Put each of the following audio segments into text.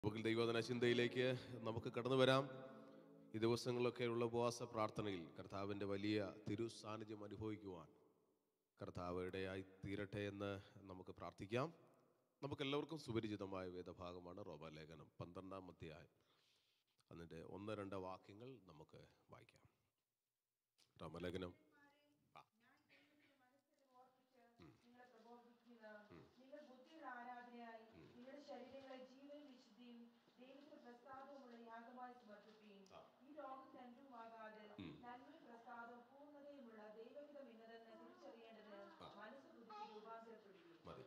നമുക്ക് ദൈവദിന ചിന്തയിലേക്ക് നമുക്ക് കടന്നു വരാം ഈ ദിവസങ്ങളിലൊക്കെയുള്ള ഉപവാസ പ്രാർത്ഥനയിൽ കർത്താവിൻ്റെ വലിയ തിരു സാന്നിധ്യം അനുഭവിക്കുവാൻ കർത്താവ് ഇടയായി തീരട്ടെ എന്ന് നമുക്ക് പ്രാർത്ഥിക്കാം നമുക്കെല്ലാവർക്കും സുപരിചിതമായ വേദഭാഗമാണ് റോമാലേഖനം പന്ത്രണ്ടാം അധ്യായം അതിൻ്റെ ഒന്ന് രണ്ട് വാക്യങ്ങൾ നമുക്ക് വായിക്കാം റോമലേഖനം ആ നിങ്ങളെ പ്രബോധിപ്പിക്കുക നിങ്ങൾ ബുദ്ധിയുടെ ആരാധനയായി നിങ്ങളുടെ ശരീരങ്ങളെ ജീവനും വിശുദ്ധിയും ദൈവത്തിന് പ്രസാദവുമുള്ള യാഗമായി സമർപ്പിക്കുകയും ഈ ലോകത്തിന് അനുഭവമാകാതെ നന്മയും പ്രസാദവും പൂർണ്ണതയുമുള്ള ദൈവഹിതം ഇന്നതെന്ന് തിരിച്ചറിയേണ്ടത് മനസ്സ് ബുദ്ധിക്ക് രൂപാന്തരപ്പെടുകയും മതി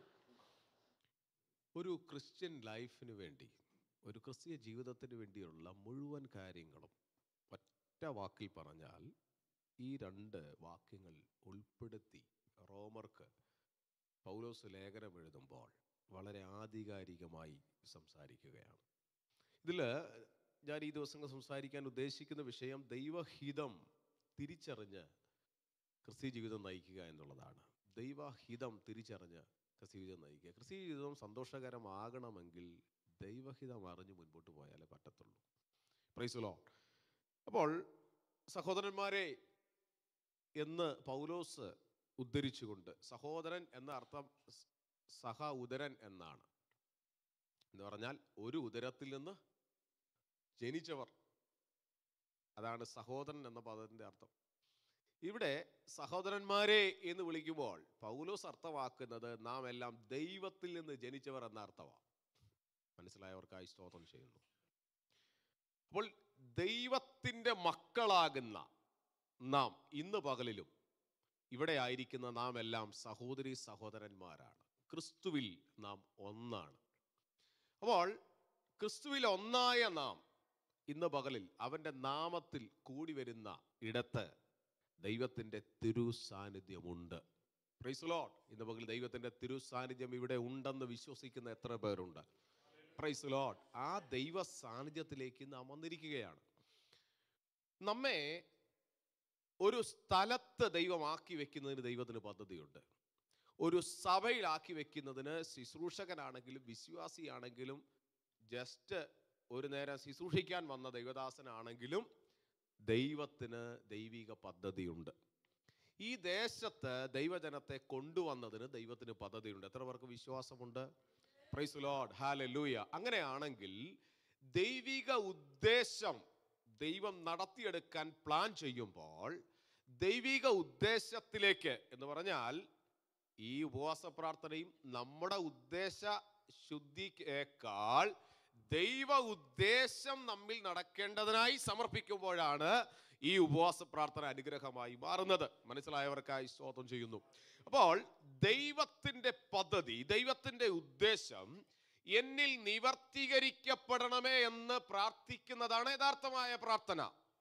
ഒരു ക്രിസ്ത്യൻ ലൈഫിന് വേണ്ടി ഒരു ക്രിസ്തീയ ജീവിതത്തിന് വേണ്ടിയുള്ള മുഴുവൻ കാര്യങ്ങളും ഒറ്റ വാക്കിൽ പറഞ്ഞാൽ ഈ രണ്ട് വാക്യങ്ങൾ ഉൾപ്പെടുത്തി റോമർക്ക് പൗലോസ് ലേഖനം എഴുതുമ്പോൾ വളരെ ആധികാരികമായി സംസാരിക്കുകയാണ് ഇതിൽ ഞാൻ ഈ ദിവസങ്ങൾ സംസാരിക്കാൻ ഉദ്ദേശിക്കുന്ന വിഷയം ദൈവഹിതം തിരിച്ചറിഞ്ഞ് ക്രിസ്തീയ ജീവിതം നയിക്കുക എന്നുള്ളതാണ് ദൈവഹിതം തിരിച്ചറിഞ്ഞ് ക്രിസ്തീയ ജീവിതം നയിക്കുക ക്രിസ്തീയ ജീവിതം സന്തോഷകരമാകണമെങ്കിൽ ദൈവഹിതം അറിഞ്ഞ് മുൻപോട്ട് പോയാലേ പറ്റത്തുള്ളൂ പ്രൈസുലോ അപ്പോൾ സഹോദരന്മാരെ എന്ന് പൗലോസ് ഉദ്ധരിച്ചുകൊണ്ട് സഹോദരൻ എന്ന അർത്ഥം സ് സഹ ഉദരൻ എന്നാണ് എന്ന് പറഞ്ഞാൽ ഒരു ഉദരത്തിൽ നിന്ന് ജനിച്ചവർ അതാണ് സഹോദരൻ എന്ന പദത്തിൻ്റെ അർത്ഥം ഇവിടെ സഹോദരന്മാരെ എന്ന് വിളിക്കുമ്പോൾ പൗലോസ് അർത്ഥമാക്കുന്നത് നാം എല്ലാം ദൈവത്തിൽ നിന്ന് ജനിച്ചവർ എന്ന അർത്ഥമാണ് മനസ്സിലായവർക്കായി സ്തോത്രം ചെയ്യുന്നു അപ്പോൾ ദൈവത്തിൻ്റെ മക്കളാകുന്ന നാം ഇന്ന് പകലിലും ഇവിടെ ആയിരിക്കുന്ന നാം എല്ലാം സഹോദരി സഹോദരന്മാരാണ് ക്രിസ്തുവിൽ നാം ഒന്നാണ് അപ്പോൾ ക്രിസ്തുവിൽ ഒന്നായ നാം ഇന്ന് പകലിൽ അവൻ്റെ നാമത്തിൽ കൂടി വരുന്ന ഇടത്ത് ദൈവത്തിൻ്റെ തിരു സാന്നിധ്യമുണ്ട് പ്രൈസുലോട്ട് ഇന്ന് പകൽ ദൈവത്തിൻ്റെ തിരു സാന്നിധ്യം ഇവിടെ ഉണ്ടെന്ന് വിശ്വസിക്കുന്ന എത്ര പേരുണ്ട് പ്രൈസുലോട്ട് ആ ദൈവ സാന്നിധ്യത്തിലേക്ക് നാം വന്നിരിക്കുകയാണ് നമ്മെ ഒരു സ്ഥലത്ത് ദൈവമാക്കി വെക്കുന്നതിന് ദൈവത്തിന് പദ്ധതിയുണ്ട് ഒരു സഭയിലാക്കി വെക്കുന്നതിന് ശുശ്രൂഷകനാണെങ്കിലും വിശ്വാസിയാണെങ്കിലും ജസ്റ്റ് ഒരു നേരം ശുശ്രൂഷിക്കാൻ വന്ന ദൈവദാസനാണെങ്കിലും ദൈവത്തിന് ദൈവിക പദ്ധതിയുണ്ട് ഈ ദേശത്ത് ദൈവജനത്തെ കൊണ്ടുവന്നതിന് ദൈവത്തിന് പദ്ധതിയുണ്ട് എത്ര പേർക്ക് വിശ്വാസമുണ്ട് പ്രൈസ് ലോഡ് ഹാല ലൂയ അങ്ങനെയാണെങ്കിൽ ദൈവിക ഉദ്ദേശം ദൈവം നടത്തിയെടുക്കാൻ പ്ലാൻ ചെയ്യുമ്പോൾ ദൈവിക ഉദ്ദേശത്തിലേക്ക് എന്ന് പറഞ്ഞാൽ ഈ ഉപവാസ പ്രാർത്ഥനയും നമ്മുടെ ഉദ്ദേശ ശുദ്ധിയേക്കാൾ ദൈവ ഉദ്ദേശം നമ്മിൽ നടക്കേണ്ടതിനായി സമർപ്പിക്കുമ്പോഴാണ് ഈ ഉപവാസ പ്രാർത്ഥന അനുഗ്രഹമായി മാറുന്നത് മനസ്സിലായവർക്കായി സ്തോത്രം ചെയ്യുന്നു അപ്പോൾ ദൈവത്തിൻ്റെ പദ്ധതി ദൈവത്തിൻ്റെ ഉദ്ദേശം എന്നിൽ നിവർത്തീകരിക്കപ്പെടണമേ എന്ന് പ്രാർത്ഥിക്കുന്നതാണ് യഥാർത്ഥമായ പ്രാർത്ഥന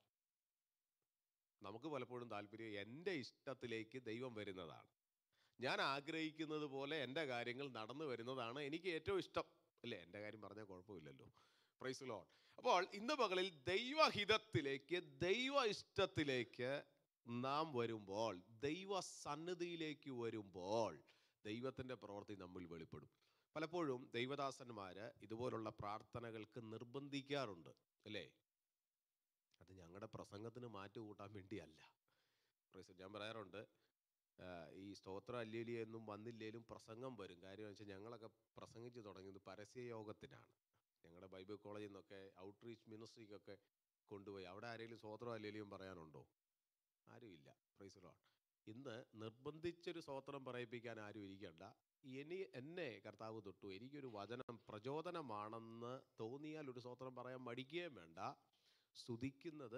നമുക്ക് പലപ്പോഴും താല്പര്യം എൻ്റെ ഇഷ്ടത്തിലേക്ക് ദൈവം വരുന്നതാണ് ഞാൻ ആഗ്രഹിക്കുന്നത് പോലെ എൻ്റെ കാര്യങ്ങൾ നടന്നു വരുന്നതാണ് എനിക്ക് ഏറ്റവും ഇഷ്ടം അല്ലേ എൻ്റെ കാര്യം പറഞ്ഞാൽ കുഴപ്പമില്ലല്ലോ പ്രൈസ് ലോൺ അപ്പോൾ ഇന്ന് പകലിൽ ദൈവഹിതത്തിലേക്ക് ദൈവ ഇഷ്ടത്തിലേക്ക് നാം വരുമ്പോൾ ദൈവ സന്നിധിയിലേക്ക് വരുമ്പോൾ ദൈവത്തിൻ്റെ പ്രവൃത്തി നമ്മിൽ വെളിപ്പെടും പലപ്പോഴും ദൈവദാസന്മാർ ഇതുപോലുള്ള പ്രാർത്ഥനകൾക്ക് നിർബന്ധിക്കാറുണ്ട് അല്ലേ അത് ഞങ്ങളുടെ പ്രസംഗത്തിന് മാറ്റി കൂട്ടാൻ വേണ്ടിയല്ല പ്രൈസ് ഞാൻ പറയാറുണ്ട് ആ, ഈ സ്തോത്ര അല്ലേലി എന്നും വന്നില്ലേലും പ്രസംഗം വരും കാര്യം വെച്ചാൽ ഞങ്ങളൊക്കെ പ്രസംഗിച്ച് തുടങ്ങിയത് പരസ്യയോഗത്തിനാണ് ഞങ്ങളുടെ ബൈബിൾ കോളേജിൽ നിന്നൊക്കെ ഔട്ട്റീച്ച് മിനിസ്ട്രിക്കൊക്കെ കൊണ്ടുപോയി അവിടെ ആരെങ്കിലും സ്തോത്രം അല്ലേലിയും പറയാനുണ്ടോ ആരുമില്ല പ്രൈസ് ലോൺ ഇന്ന് നിർബന്ധിച്ചൊരു സ്തോത്രം പറയിപ്പിക്കാൻ ആരും ഇരിക്കണ്ട ഇനി എന്നെ കർത്താവ് തൊട്ടു എനിക്കൊരു വചനം പ്രചോദനമാണെന്ന് തോന്നിയാൽ ഒരു സ്തോത്രം പറയാൻ മടിക്കുകയും വേണ്ട സ്തുതിക്കുന്നത്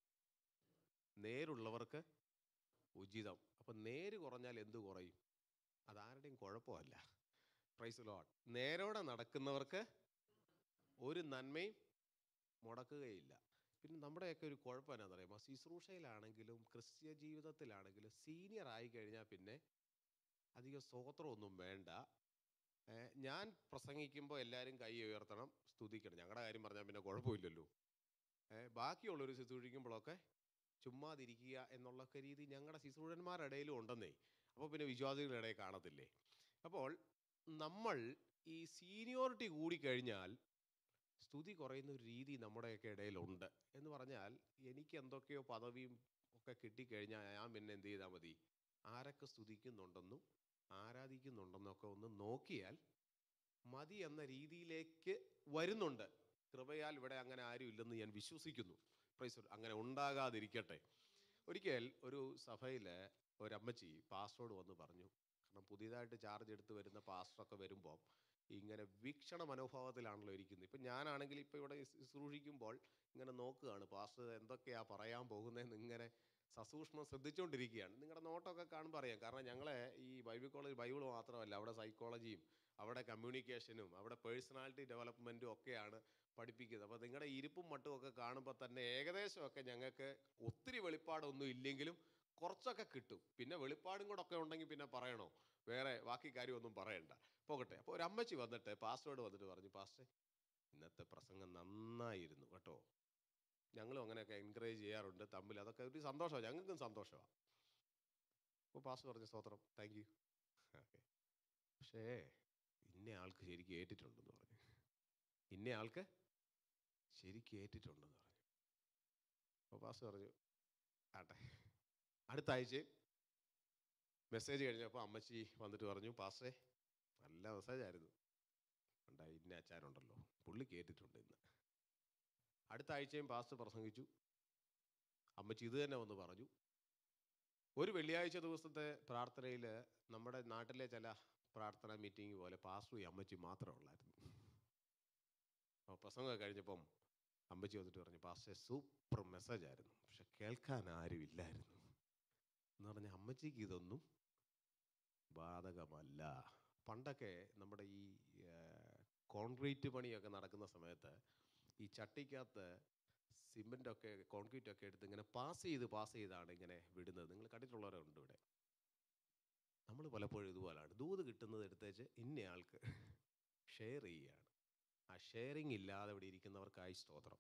നേരുള്ളവർക്ക് ഉചിതം അപ്പം നേര് കുറഞ്ഞാൽ എന്ത് കുറയും അതാരുടെയും കുഴപ്പമല്ല പ്രൈസ് ലോഡ് നേരോടെ നടക്കുന്നവർക്ക് ഒരു നന്മയും മുടക്കുകയില്ല പിന്നെ നമ്മുടെയൊക്കെ ഒരു കുഴപ്പം എന്നാന്ന് പറയുമ്പോൾ ശുശ്രൂഷയിലാണെങ്കിലും ക്രിസ്ത്യ ജീവിതത്തിലാണെങ്കിലും സീനിയർ ആയി കഴിഞ്ഞാൽ പിന്നെ അധികം സ്തോത്രമൊന്നും വേണ്ട ഏ, ഞാൻ പ്രസംഗിക്കുമ്പോൾ എല്ലാവരും കൈ ഉയർത്തണം സ്തുതിക്കണം ഞങ്ങളുടെ കാര്യം പറഞ്ഞാൽ പിന്നെ കുഴപ്പമില്ലല്ലോ ഏ, ബാക്കിയുള്ളവർ ശുശ്രൂഷിക്കുമ്പോഴൊക്കെ ചുമ്മാതിരിക്കുക എന്നുള്ളൊക്കെ രീതി ഞങ്ങളുടെ ശുശ്രൂഷന്മാരുടെ ഇടയിലും ഉണ്ടെന്നേ അപ്പോൾ പിന്നെ വിശ്വാസികളുടെ ഇടയിൽ കാണത്തില്ലേ അപ്പോൾ നമ്മൾ ഈ സീനിയോറിറ്റി കൂടിക്കഴിഞ്ഞാൽ സ്തുതി കുറയുന്ന ഒരു രീതി നമ്മുടെയൊക്കെ ഇടയിലുണ്ട് എന്ന് പറഞ്ഞാൽ എനിക്ക് എന്തൊക്കെയോ പദവിയും ഒക്കെ കിട്ടിക്കഴിഞ്ഞാൽ ഞാൻ പിന്നെ എന്ത് ചെയ്താൽ മതി ആരൊക്കെ സ്തുതിക്കുന്നുണ്ടെന്നും ആരാധിക്കുന്നുണ്ടെന്നൊക്കെ ഒന്ന് നോക്കിയാൽ മതി എന്ന രീതിയിലേക്ക് വരുന്നുണ്ട് കൃപയാൽ ഇവിടെ അങ്ങനെ ആരും ഇല്ലെന്ന് ഞാൻ വിശ്വസിക്കുന്നു പ്രൈസ് ദി ലോർഡ്. അങ്ങനെ ഉണ്ടാകാതിരിക്കട്ടെ ഒരിക്കൽ ഒരു സഭയിൽ ഒരമ്മച്ചി പാസ്റ്ററോട് വന്ന് പറഞ്ഞു കാരണം പുതിയതായിട്ട് ചാർജ് എടുത്ത് വരുന്ന പാസ്റ്ററൊക്കെ വരുമ്പോൾ ഇങ്ങനെ വീക്ഷണ മനോഭാവത്തിലാണല്ലോ ഇരിക്കുന്നത് ഇപ്പം ഞാനാണെങ്കിൽ ഇപ്പോൾ ഇവിടെ ശുശ്രൂഷിക്കുമ്പോൾ ഇങ്ങനെ നോക്കുകയാണ് പാസ്റ്റർ എന്തൊക്കെയാ പറയാൻ പോകുന്നതെന്ന് ഇങ്ങനെ സസൂക്ഷ്മം ശ്രദ്ധിച്ചുകൊണ്ടിരിക്കുകയാണ് നിങ്ങളുടെ നോട്ടമൊക്കെ കാണുമ്പോൾ അറിയാം കാരണം ഞങ്ങളെ ഈ ബൈബിൾ കോളേജ് ബൈബിൾ മാത്രമല്ല അവിടെ സൈക്കോളജിയും അവിടെ കമ്മ്യൂണിക്കേഷനും അവിടെ പേഴ്സണാലിറ്റി ഡെവലപ്മെൻറ്റും ഒക്കെയാണ് പഠിപ്പിക്കുന്നത് അപ്പോൾ നിങ്ങളുടെ ഇരിപ്പും മട്ടും ഒക്കെ കാണുമ്പോൾ തന്നെ ഏകദേശമൊക്കെ ഞങ്ങൾക്ക് ഒത്തിരി വെളിപ്പാടൊന്നും ഇല്ലെങ്കിലും കുറച്ചൊക്കെ കിട്ടും പിന്നെ വെളിപ്പാടും കൂടെ ഒക്കെ ഉണ്ടെങ്കിൽ പിന്നെ പറയണോ വേറെ ബാക്കി കാര്യമൊന്നും പറയണ്ട പോകട്ടെ അപ്പോൾ ഒരു അമ്മച്ചി വന്നിട്ട് പാസ്റ്ററോട് വന്നിട്ട് പറഞ്ഞു പാസ്റ്റർ ഇന്നത്തെ പ്രസംഗം നന്നായിരുന്നു കേട്ടോ ഞങ്ങളും അങ്ങനെയൊക്കെ എൻകറേജ് ചെയ്യാറുണ്ട് തമ്മിൽ അതൊക്കെ ഒരു സന്തോഷമാണ് ഞങ്ങൾക്കും സന്തോഷമാണ് അപ്പോൾ പാസ്റ്റർ പറഞ്ഞു സ്തോത്രം താങ്ക് യു ഓക്കെ പക്ഷേ ഇന്ന ആൾക്ക് ശരിക്കും ഏറ്റിട്ടുണ്ടെന്ന് പറഞ്ഞു ഇന്ന ആൾക്ക് ശരിക്കും ഏറ്റിട്ടുണ്ടെന്ന് പറഞ്ഞു അപ്പോൾ പാസ്റ്റർ പറഞ്ഞു ആട്ടെ അടുത്ത ആഴ്ചയും മെസ്സേജ് കഴിഞ്ഞപ്പോൾ അമ്മച്ചി വന്നിട്ട് പറഞ്ഞു പാസ്റ്റേ നല്ല മെസ്സേജായിരുന്നു ഉണ്ടാ ഇന്ന അച്ചാനുണ്ടല്ലോ പുള്ളി കേട്ടിട്ടുണ്ട് ഇന്ന് അടുത്ത ആഴ്ചയും പാസ്റ്റർ പ്രസംഗിച്ചു അമ്മച്ചി ഇത് തന്നെ വന്ന് പറഞ്ഞു ഒരു വെള്ളിയാഴ്ച ദിവസത്തെ പ്രാർത്ഥനയിൽ നമ്മുടെ നാട്ടിലെ ചില പ്രാർത്ഥനാ മീറ്റിംഗ് പോലെ പാസ്റ്ററും ഈ അമ്മച്ചി മാത്രമേ ഉള്ളായിരുന്നു അപ്പോൾ പ്രസംഗം കഴിഞ്ഞപ്പം അമ്മച്ചി വന്നിട്ട് പറഞ്ഞു പാസ്റ്റർ സൂപ്പർ മെസ്സേജ് ആയിരുന്നു പക്ഷെ കേൾക്കാൻ ആരും ഇല്ലായിരുന്നു എന്ന് പറഞ്ഞാൽ അമ്മച്ചിക്ക് ഇതൊന്നും ബാധകമല്ല പണ്ടൊക്കെ നമ്മുടെ ഈ കോൺക്രീറ്റ് പണിയൊക്കെ നടക്കുന്ന സമയത്ത് ഈ ചട്ടിക്കകത്ത് സിമെൻ്റൊക്കെ കോൺക്രീറ്റ് ഒക്കെ എടുത്ത് ഇങ്ങനെ പാസ് ചെയ്ത് പാസ് ചെയ്താണ് ഇങ്ങനെ വിടുന്നത് നിങ്ങൾ കണ്ടിട്ടുള്ളവരുണ്ട് ഇവിടെ നമ്മൾ പലപ്പോഴും ഇതുപോലാണ് ദൂത് കിട്ടുന്നത് എടുത്തേച്ച് ഇന്ന ആൾക്ക് ഷെയർ ചെയ്യുകയാണ് ആ ഷെയറിങ് ഇല്ലാതെ ഇവിടെ ഇരിക്കുന്നവർക്കായി സ്തോത്രം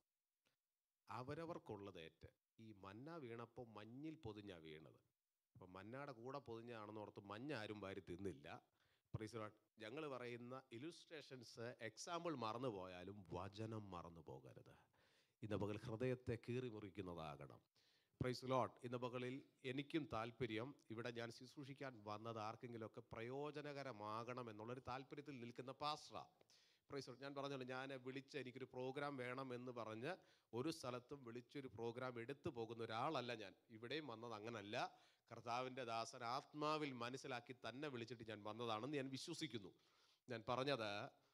അവരവർക്കുള്ളതേറ്റ് ഈ മന്ന വീണപ്പോൾ മഞ്ഞിൽ പൊതിഞ്ഞാ വീണത് അപ്പം മന്നയുടെ കൂടെ പൊതിഞ്ഞാണെന്ന് ഓർത്ത് മഞ്ഞ ആരും വാരി തിന്നില്ല പ്രീസോട്ട് ഞങ്ങൾ പറയുന്ന ഇലുസ്ട്രേഷൻസ് എക്സാമ്പിൾ മറന്നു പോയാലും വചനം മറന്നു പോകരുത് ഇന്ന് പകൽ ഹൃദയത്തെ കീറി മുറിക്കുന്നതാകണം പ്രൈസ് ലോട്ട് ഇന്ന് പകലിൽ എനിക്കും താല്പര്യം ഇവിടെ ഞാൻ ശുശ്രൂഷിക്കാൻ വന്നത് ആർക്കെങ്കിലുമൊക്കെ പ്രയോജനകരമാകണം എന്നുള്ളൊരു താല്പര്യത്തിൽ നിൽക്കുന്ന പാസ്ട്ര പ്രൈസ് ലോട്ട് ഞാൻ പറഞ്ഞല്ലോ ഞാൻ വിളിച്ച് എനിക്കൊരു പ്രോഗ്രാം വേണം എന്ന് പറഞ്ഞ് ഒരു സ്ഥലത്തും വിളിച്ചൊരു പ്രോഗ്രാം എടുത്തു പോകുന്ന ഒരാളല്ല ഞാൻ ഇവിടെയും വന്നത് അങ്ങനല്ല കർത്താവിൻ്റെ ദാസൻ ആത്മാവിൽ മനസ്സിലാക്കി തന്നെ വിളിച്ചിട്ട് ഞാൻ വന്നതാണെന്ന് ഞാൻ വിശ്വസിക്കുന്നു ഞാൻ പറഞ്ഞത്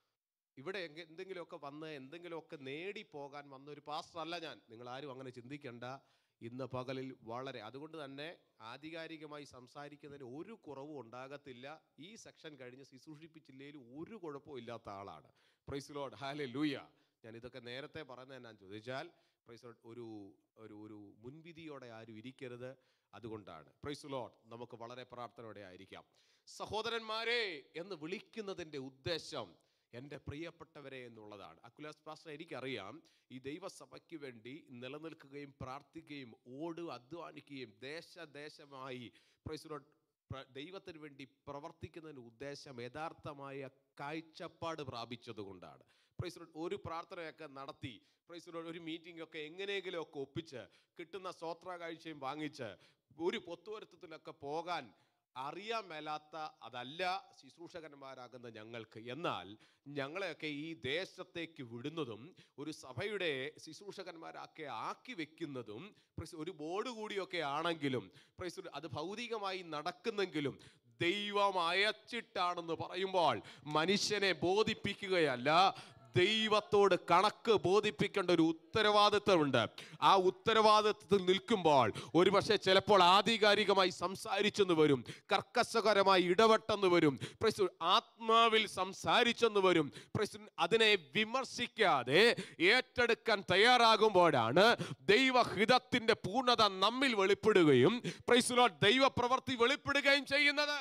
ഇവിടെ എങ്ക- എന്തെങ്കിലുമൊക്കെ വന്ന് എന്തെങ്കിലുമൊക്കെ നേടി പോകാൻ വന്ന ഒരു പാസ്റ്റർ അല്ല ഞാൻ നിങ്ങൾ ആരും അങ്ങനെ ചിന്തിക്കണ്ട ഇന്ന് പകലിൽ വളരെ അതുകൊണ്ട് തന്നെ ആധികാരികമായി സംസാരിക്കുന്നതിന് ഒരു കുറവും ഉണ്ടാകത്തില്ല ഈ സെക്ഷൻ കഴിഞ്ഞ് ശുശ്രൂഷിപ്പിച്ചില്ലെങ്കിലും ഒരു കുഴപ്പവും ഇല്ലാത്ത ആളാണ് പ്രൈസ് ലോഡ് ഹാലെ ലൂയ ഞാൻ ഇതൊക്കെ നേരത്തെ പറയുന്നത് എന്നാന്ന് ചോദിച്ചാൽ പ്രൈസ് ലോഡ് ഒരു ഒരു ഒരു മുൻവിധിയോടെ ആരും ഇരിക്കരുത് അതുകൊണ്ടാണ് പ്രൈസ് ലോഡ് നമുക്ക് വളരെ പ്രാർത്ഥനയോടെ ആയിരിക്കാം സഹോദരന്മാരെ എന്ന് വിളിക്കുന്നതിൻ്റെ ഉദ്ദേശം എൻ്റെ പ്രിയപ്പെട്ടവരെ എന്നുള്ളതാണ് അക്കുലാസ് പാസ്റ്റർ എനിക്കറിയാം ഈ ദൈവസഭയ്ക്ക് വേണ്ടി നിലനിൽക്കുകയും പ്രാർത്ഥിക്കുകയും ഓട് അധ്വാനിക്കുകയും ദേശദേശമായി പ്രൈസ് ലോഡ് പ്ര- ദൈവത്തിന് വേണ്ടി പ്രവർത്തിക്കുന്നതിന് ഉദ്ദേശം യഥാർത്ഥമായ കാഴ്ചപ്പാട് പ്രാപിച്ചതുകൊണ്ടാണ് പ്രൈസ് ലോഡ് ഒരു പ്രാർത്ഥനയൊക്കെ നടത്തി പ്രൈസ് ലോഡ് ഒരു മീറ്റിംഗ് ഒക്കെ എങ്ങനെയെങ്കിലും ഒക്കെ ഒപ്പിച്ച് കിട്ടുന്ന സ്വോത്ര കാഴ്ചയും വാങ്ങിച്ച് ഒരു പൊത്തുവരുത്തത്തിലൊക്കെ പോകാൻ അറിയാൻ മേലാത്ത അതല്ല ശുശ്രൂഷകന്മാരാകുന്ന ഞങ്ങൾക്ക് എന്നാൽ ഞങ്ങളെയൊക്കെ ഈ ദേശത്തേക്ക് വിടുന്നതും ഒരു സഭയുടെ ശുശ്രൂഷകന്മാരാക്കി ആക്കി വെക്കുന്നതും പ്രൈസ് ഒരു ബോർഡ് കൂടിയൊക്കെ ആണെങ്കിലും പ്രൈസ് അത് ഭൗതികമായി നടക്കുന്നെങ്കിലും ദൈവം അയച്ചിട്ടാണെന്ന് പറയുമ്പോൾ മനുഷ്യനെ ബോധിപ്പിക്കുകയല്ല ദൈവത്തോട് കണക്ക് ബോധിപ്പിക്കേണ്ട ഒരു ഉത്തരവാദിത്വമുണ്ട് ആ ഉത്തരവാദിത്വത്തിൽ നിൽക്കുമ്പോൾ ഒരുപക്ഷെ ചിലപ്പോൾ ആധികാരികമായി സംസാരിച്ചെന്ന് വരും കർക്കശകരമായി ഇടപെട്ടെന്ന് വരും പ്രൈസ് ആത്മാവിൽ സംസാരിച്ചെന്ന് വരും പ്രൈസ് അതിനെ വിമർശിക്കാതെ ഏറ്റെടുക്കാൻ തയ്യാറാകുമ്പോഴാണ് ദൈവഹിതത്തിന്റെ പൂർണ്ണത നമ്മിൽ വെളിപ്പെടുകയും പ്രൈസ് ദൈവപ്രവൃത്തി വെളിപ്പെടുകയും ചെയ്യുന്നത്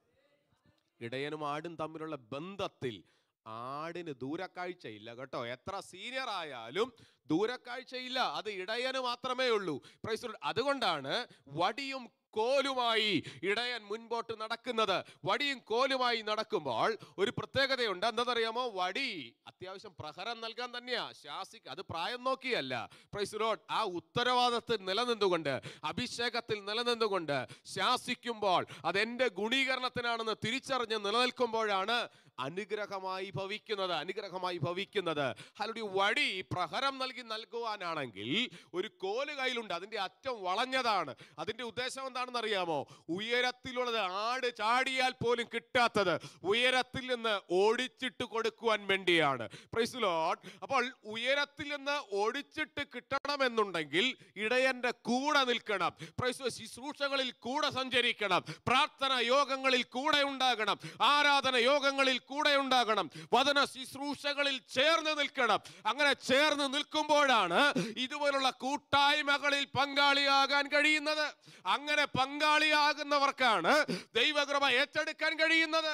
ഇടയനും ആടും തമ്മിലുള്ള ബന്ധത്തിൽ ആടിന് ദൂരക്കാഴ്ചയില്ല കേട്ടോ എത്ര സീനിയർ ആയാലും ദൂരക്കാഴ്ചയില്ല അത് ഇടയന് മാത്രമേ ഉള്ളൂ പ്രൈസ് അതുകൊണ്ടാണ് വടിയും കോലുമായി ഇടയൻ മുൻപോട്ട് നടക്കുന്നത് വടിയും കോലുമായി നടക്കുമ്പോൾ ഒരു പ്രത്യേകതയുണ്ട് എന്താണെന്നറിയാമോ വടി അത്യാവശ്യം പ്രഹരം നൽകാൻ തന്നെയാ ശാസി അത് പ്രായം നോക്കിയല്ല പ്രൈസ് ലോഡ് ആ ഉത്തരവാദത്തിൽ നിലനിന്നുകൊണ്ട് അഭിഷേകത്തിൽ നിലനിന്നുകൊണ്ട് ശാസിക്കുമ്പോൾ അതെന്റെ ഗുണീകരണത്തിനാണെന്ന് തിരിച്ചറിഞ്ഞ് നിലനിൽക്കുമ്പോഴാണ് അനുഗ്രഹമായി ഭവിക്കുന്നത് അനുഗ്രഹമായി ഭവിക്കുന്നത് അല്ലെ വടി പ്രഹരം നൽകി നൽകുവാനാണെങ്കിൽ ഒരു കോല് കയ്യിലുണ്ട് അതിന്റെ അറ്റം വളഞ്ഞതാണ് അതിന്റെ ഉദ്ദേശം എന്താണെന്ന് അറിയാമോ ഉയരത്തിലുള്ളത് ആട് ചാടിയാൽ പോലും കിട്ടാത്തത് ഉയരത്തിൽ നിന്ന് ഓടിച്ചിട്ട് കൊടുക്കുവാൻ വേണ്ടിയാണ് പ്രൈസ് ലോഡ് അപ്പോൾ ഉയരത്തിൽ നിന്ന് ഓടിച്ചിട്ട് കിട്ടണമെന്നുണ്ടെങ്കിൽ ഇടയന്റെ കൂടെ നിൽക്കണം പ്രൈസ് ശുശ്രൂഷകളിൽ കൂടെ സഞ്ചരിക്കണം പ്രാർത്ഥന യോഗങ്ങളിൽ കൂടെ ഉണ്ടാകണം ആരാധന യോഗങ്ങളിൽ കൂടെ ഉണ്ടാകണം വചന ശുശ്രൂഷകളിൽ ചേർന്ന് നിൽക്കണം അങ്ങനെ ചേർന്ന് നിൽക്കുമ്പോഴാണ് ഇതുപോലുള്ള കൂട്ടായ്മകളിൽ പങ്കാളിയാകാൻ കഴിയുന്നത് അങ്ങനെ പങ്കാളിയാകുന്നവർക്കാണ് ദൈവകൃപ ഏറ്റെടുക്കാൻ കഴിയുന്നത്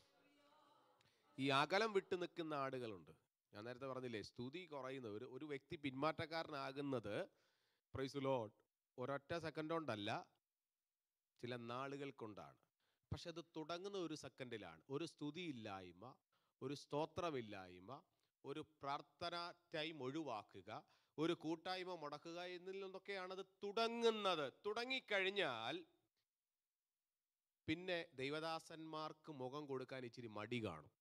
ഈ അകലം വിട്ടു നിൽക്കുന്ന ആടുകളുണ്ട് ഞാൻ നേരത്തെ പറഞ്ഞില്ലേ സ്തുതി കുറയുന്ന ഒരു ഒരു വ്യക്തി പിന്മാറ്റക്കാരനാകുന്നത് പ്രൈസ് ലോഡ് ഒരൊറ്റ സെക്കൻഡ് കൊണ്ടല്ല ചില നാളുകൾ കൊണ്ടാണ് പക്ഷെ അത് തുടങ്ങുന്ന ഒരു സെക്കൻഡിലാണ് ഒരു സ്തുതിയില്ലായ്മ ഒരു സ്തോത്രമില്ലായ്മ ഒരു പ്രാർത്ഥന ടൈം ഒഴിവാക്കുക ഒരു കൂട്ടായ്മ മുടക്കുക എന്നിൽ നിന്നൊക്കെയാണ് അത് തുടങ്ങുന്നത് തുടങ്ങിക്കഴിഞ്ഞാൽ പിന്നെ ദൈവദാസന്മാർക്ക് മുഖം കൊടുക്കാൻ ഇച്ചിരി മടി കാണും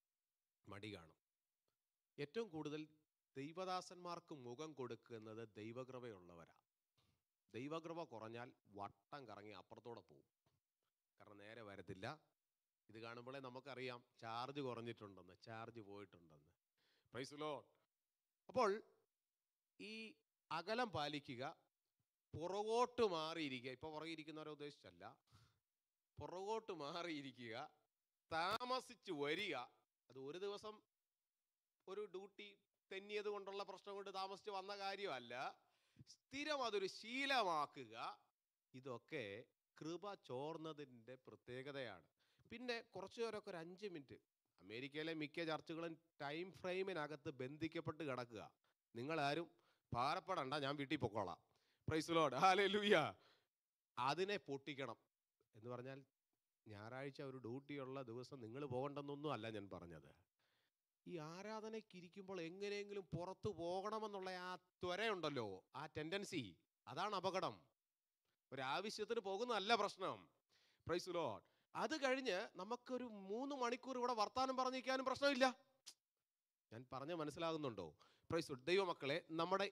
മടി കാണും ഏറ്റവും കൂടുതൽ ദൈവദാസന്മാർക്ക് മുഖം കൊടുക്കുന്നത് ദൈവകൃപയുള്ളവരാ ദൈവകൃപ കുറഞ്ഞാൽ വട്ടം കറങ്ങി അപ്പുറത്തോടെ പോകും കാരണം നേരെ വരത്തില്ല ഇത് കാണുമ്പോഴേ നമുക്കറിയാം ചാർജ് കുറഞ്ഞിട്ടുണ്ടെന്ന് ചാർജ് പോയിട്ടുണ്ടെന്ന് പ്രൈസ് ലോ അപ്പോൾ ഈ അകലം പാലിക്കുക പുറകോട്ട് മാറിയിരിക്കുക ഇപ്പൊ പുറകെ ഇരിക്കുന്നവരെ ഉദ്ദേശിച്ചല്ല പുറകോട്ട് മാറിയിരിക്കുക താമസിച്ച് വരിക അത് ഒരു ദിവസം ഒരു ഡ്യൂട്ടി തെന്നിയത് കൊണ്ടുള്ള പ്രശ്നം കൊണ്ട് താമസിച്ച് വന്ന കാര്യമല്ല സ്ഥിരം അതൊരു ശീലമാക്കുക ഇതൊക്കെ കൃപ ചോർന്നതിൻ്റെ പ്രത്യേകതയാണ് പിന്നെ കുറച്ചു പേരൊക്കെ ഒരു അഞ്ച് മിനിറ്റ് അമേരിക്കയിലെ മിക്ക ചർച്ചുകളും ടൈം ഫ്രെയിമിനകത്ത് ബന്ധിക്കപ്പെട്ട് കിടക്കുക നിങ്ങളാരും ഭാരപ്പെടണ്ട ഞാൻ വീട്ടിൽ പൊക്കോളാം പ്രൈസ് ലോഡ് ഹാലേ ലൂയ അതിനെ പൊട്ടിക്കണം എന്ന് പറഞ്ഞാൽ ഞായറാഴ്ച ഒരു ഡ്യൂട്ടിയുള്ള ദിവസം നിങ്ങൾ പോകണ്ടെന്നൊന്നും അല്ല ഞാൻ പറഞ്ഞത് ഈ ആരാധനയ്ക്ക് ഇരിക്കുമ്പോൾ എങ്ങനെയെങ്കിലും പുറത്തു പോകണമെന്നുള്ള ആ ത്വരയുണ്ടല്ലോ ആ ടെൻഡൻസി അതാണ് അപകടം ഒരാവശ്യത്തിന് പോകുന്നതല്ല പ്രശ്നം പ്രൈസ് ലോഡ് അത് കഴിഞ്ഞ് നമുക്കൊരു മൂന്ന് മണിക്കൂർ ഇവിടെ വർത്താനം പറഞ്ഞിരിക്കാനും പ്രശ്നമില്ല ഞാൻ പറഞ്ഞ മനസ്സിലാകുന്നുണ്ടോ പ്രൈസ് ദൈവമക്കളെ നമ്മുടെ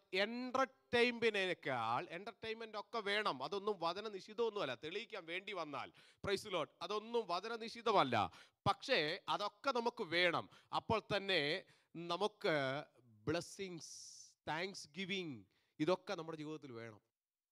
എന്റർടൈൻമെന്റിനേക്കാൾ എന്റർടൈൻമെന്റ് ഒക്കെ വേണം അതൊന്നും വചന നിഷിദ്ധമൊന്നുമല്ല തെളിയിക്കാൻ വേണ്ടി വന്നാൽ പ്രൈസ് ലോഡ് അതൊന്നും വചന നിഷിദ്ധമല്ല പക്ഷേ അതൊക്കെ നമുക്ക് വേണം അപ്പോൾ തന്നെ നമുക്ക് ബ്ലെസ്സിങ്സ് താങ്ക്സ് ഗിവിങ് ഇതൊക്കെ നമ്മുടെ ജീവിതത്തിൽ വേണം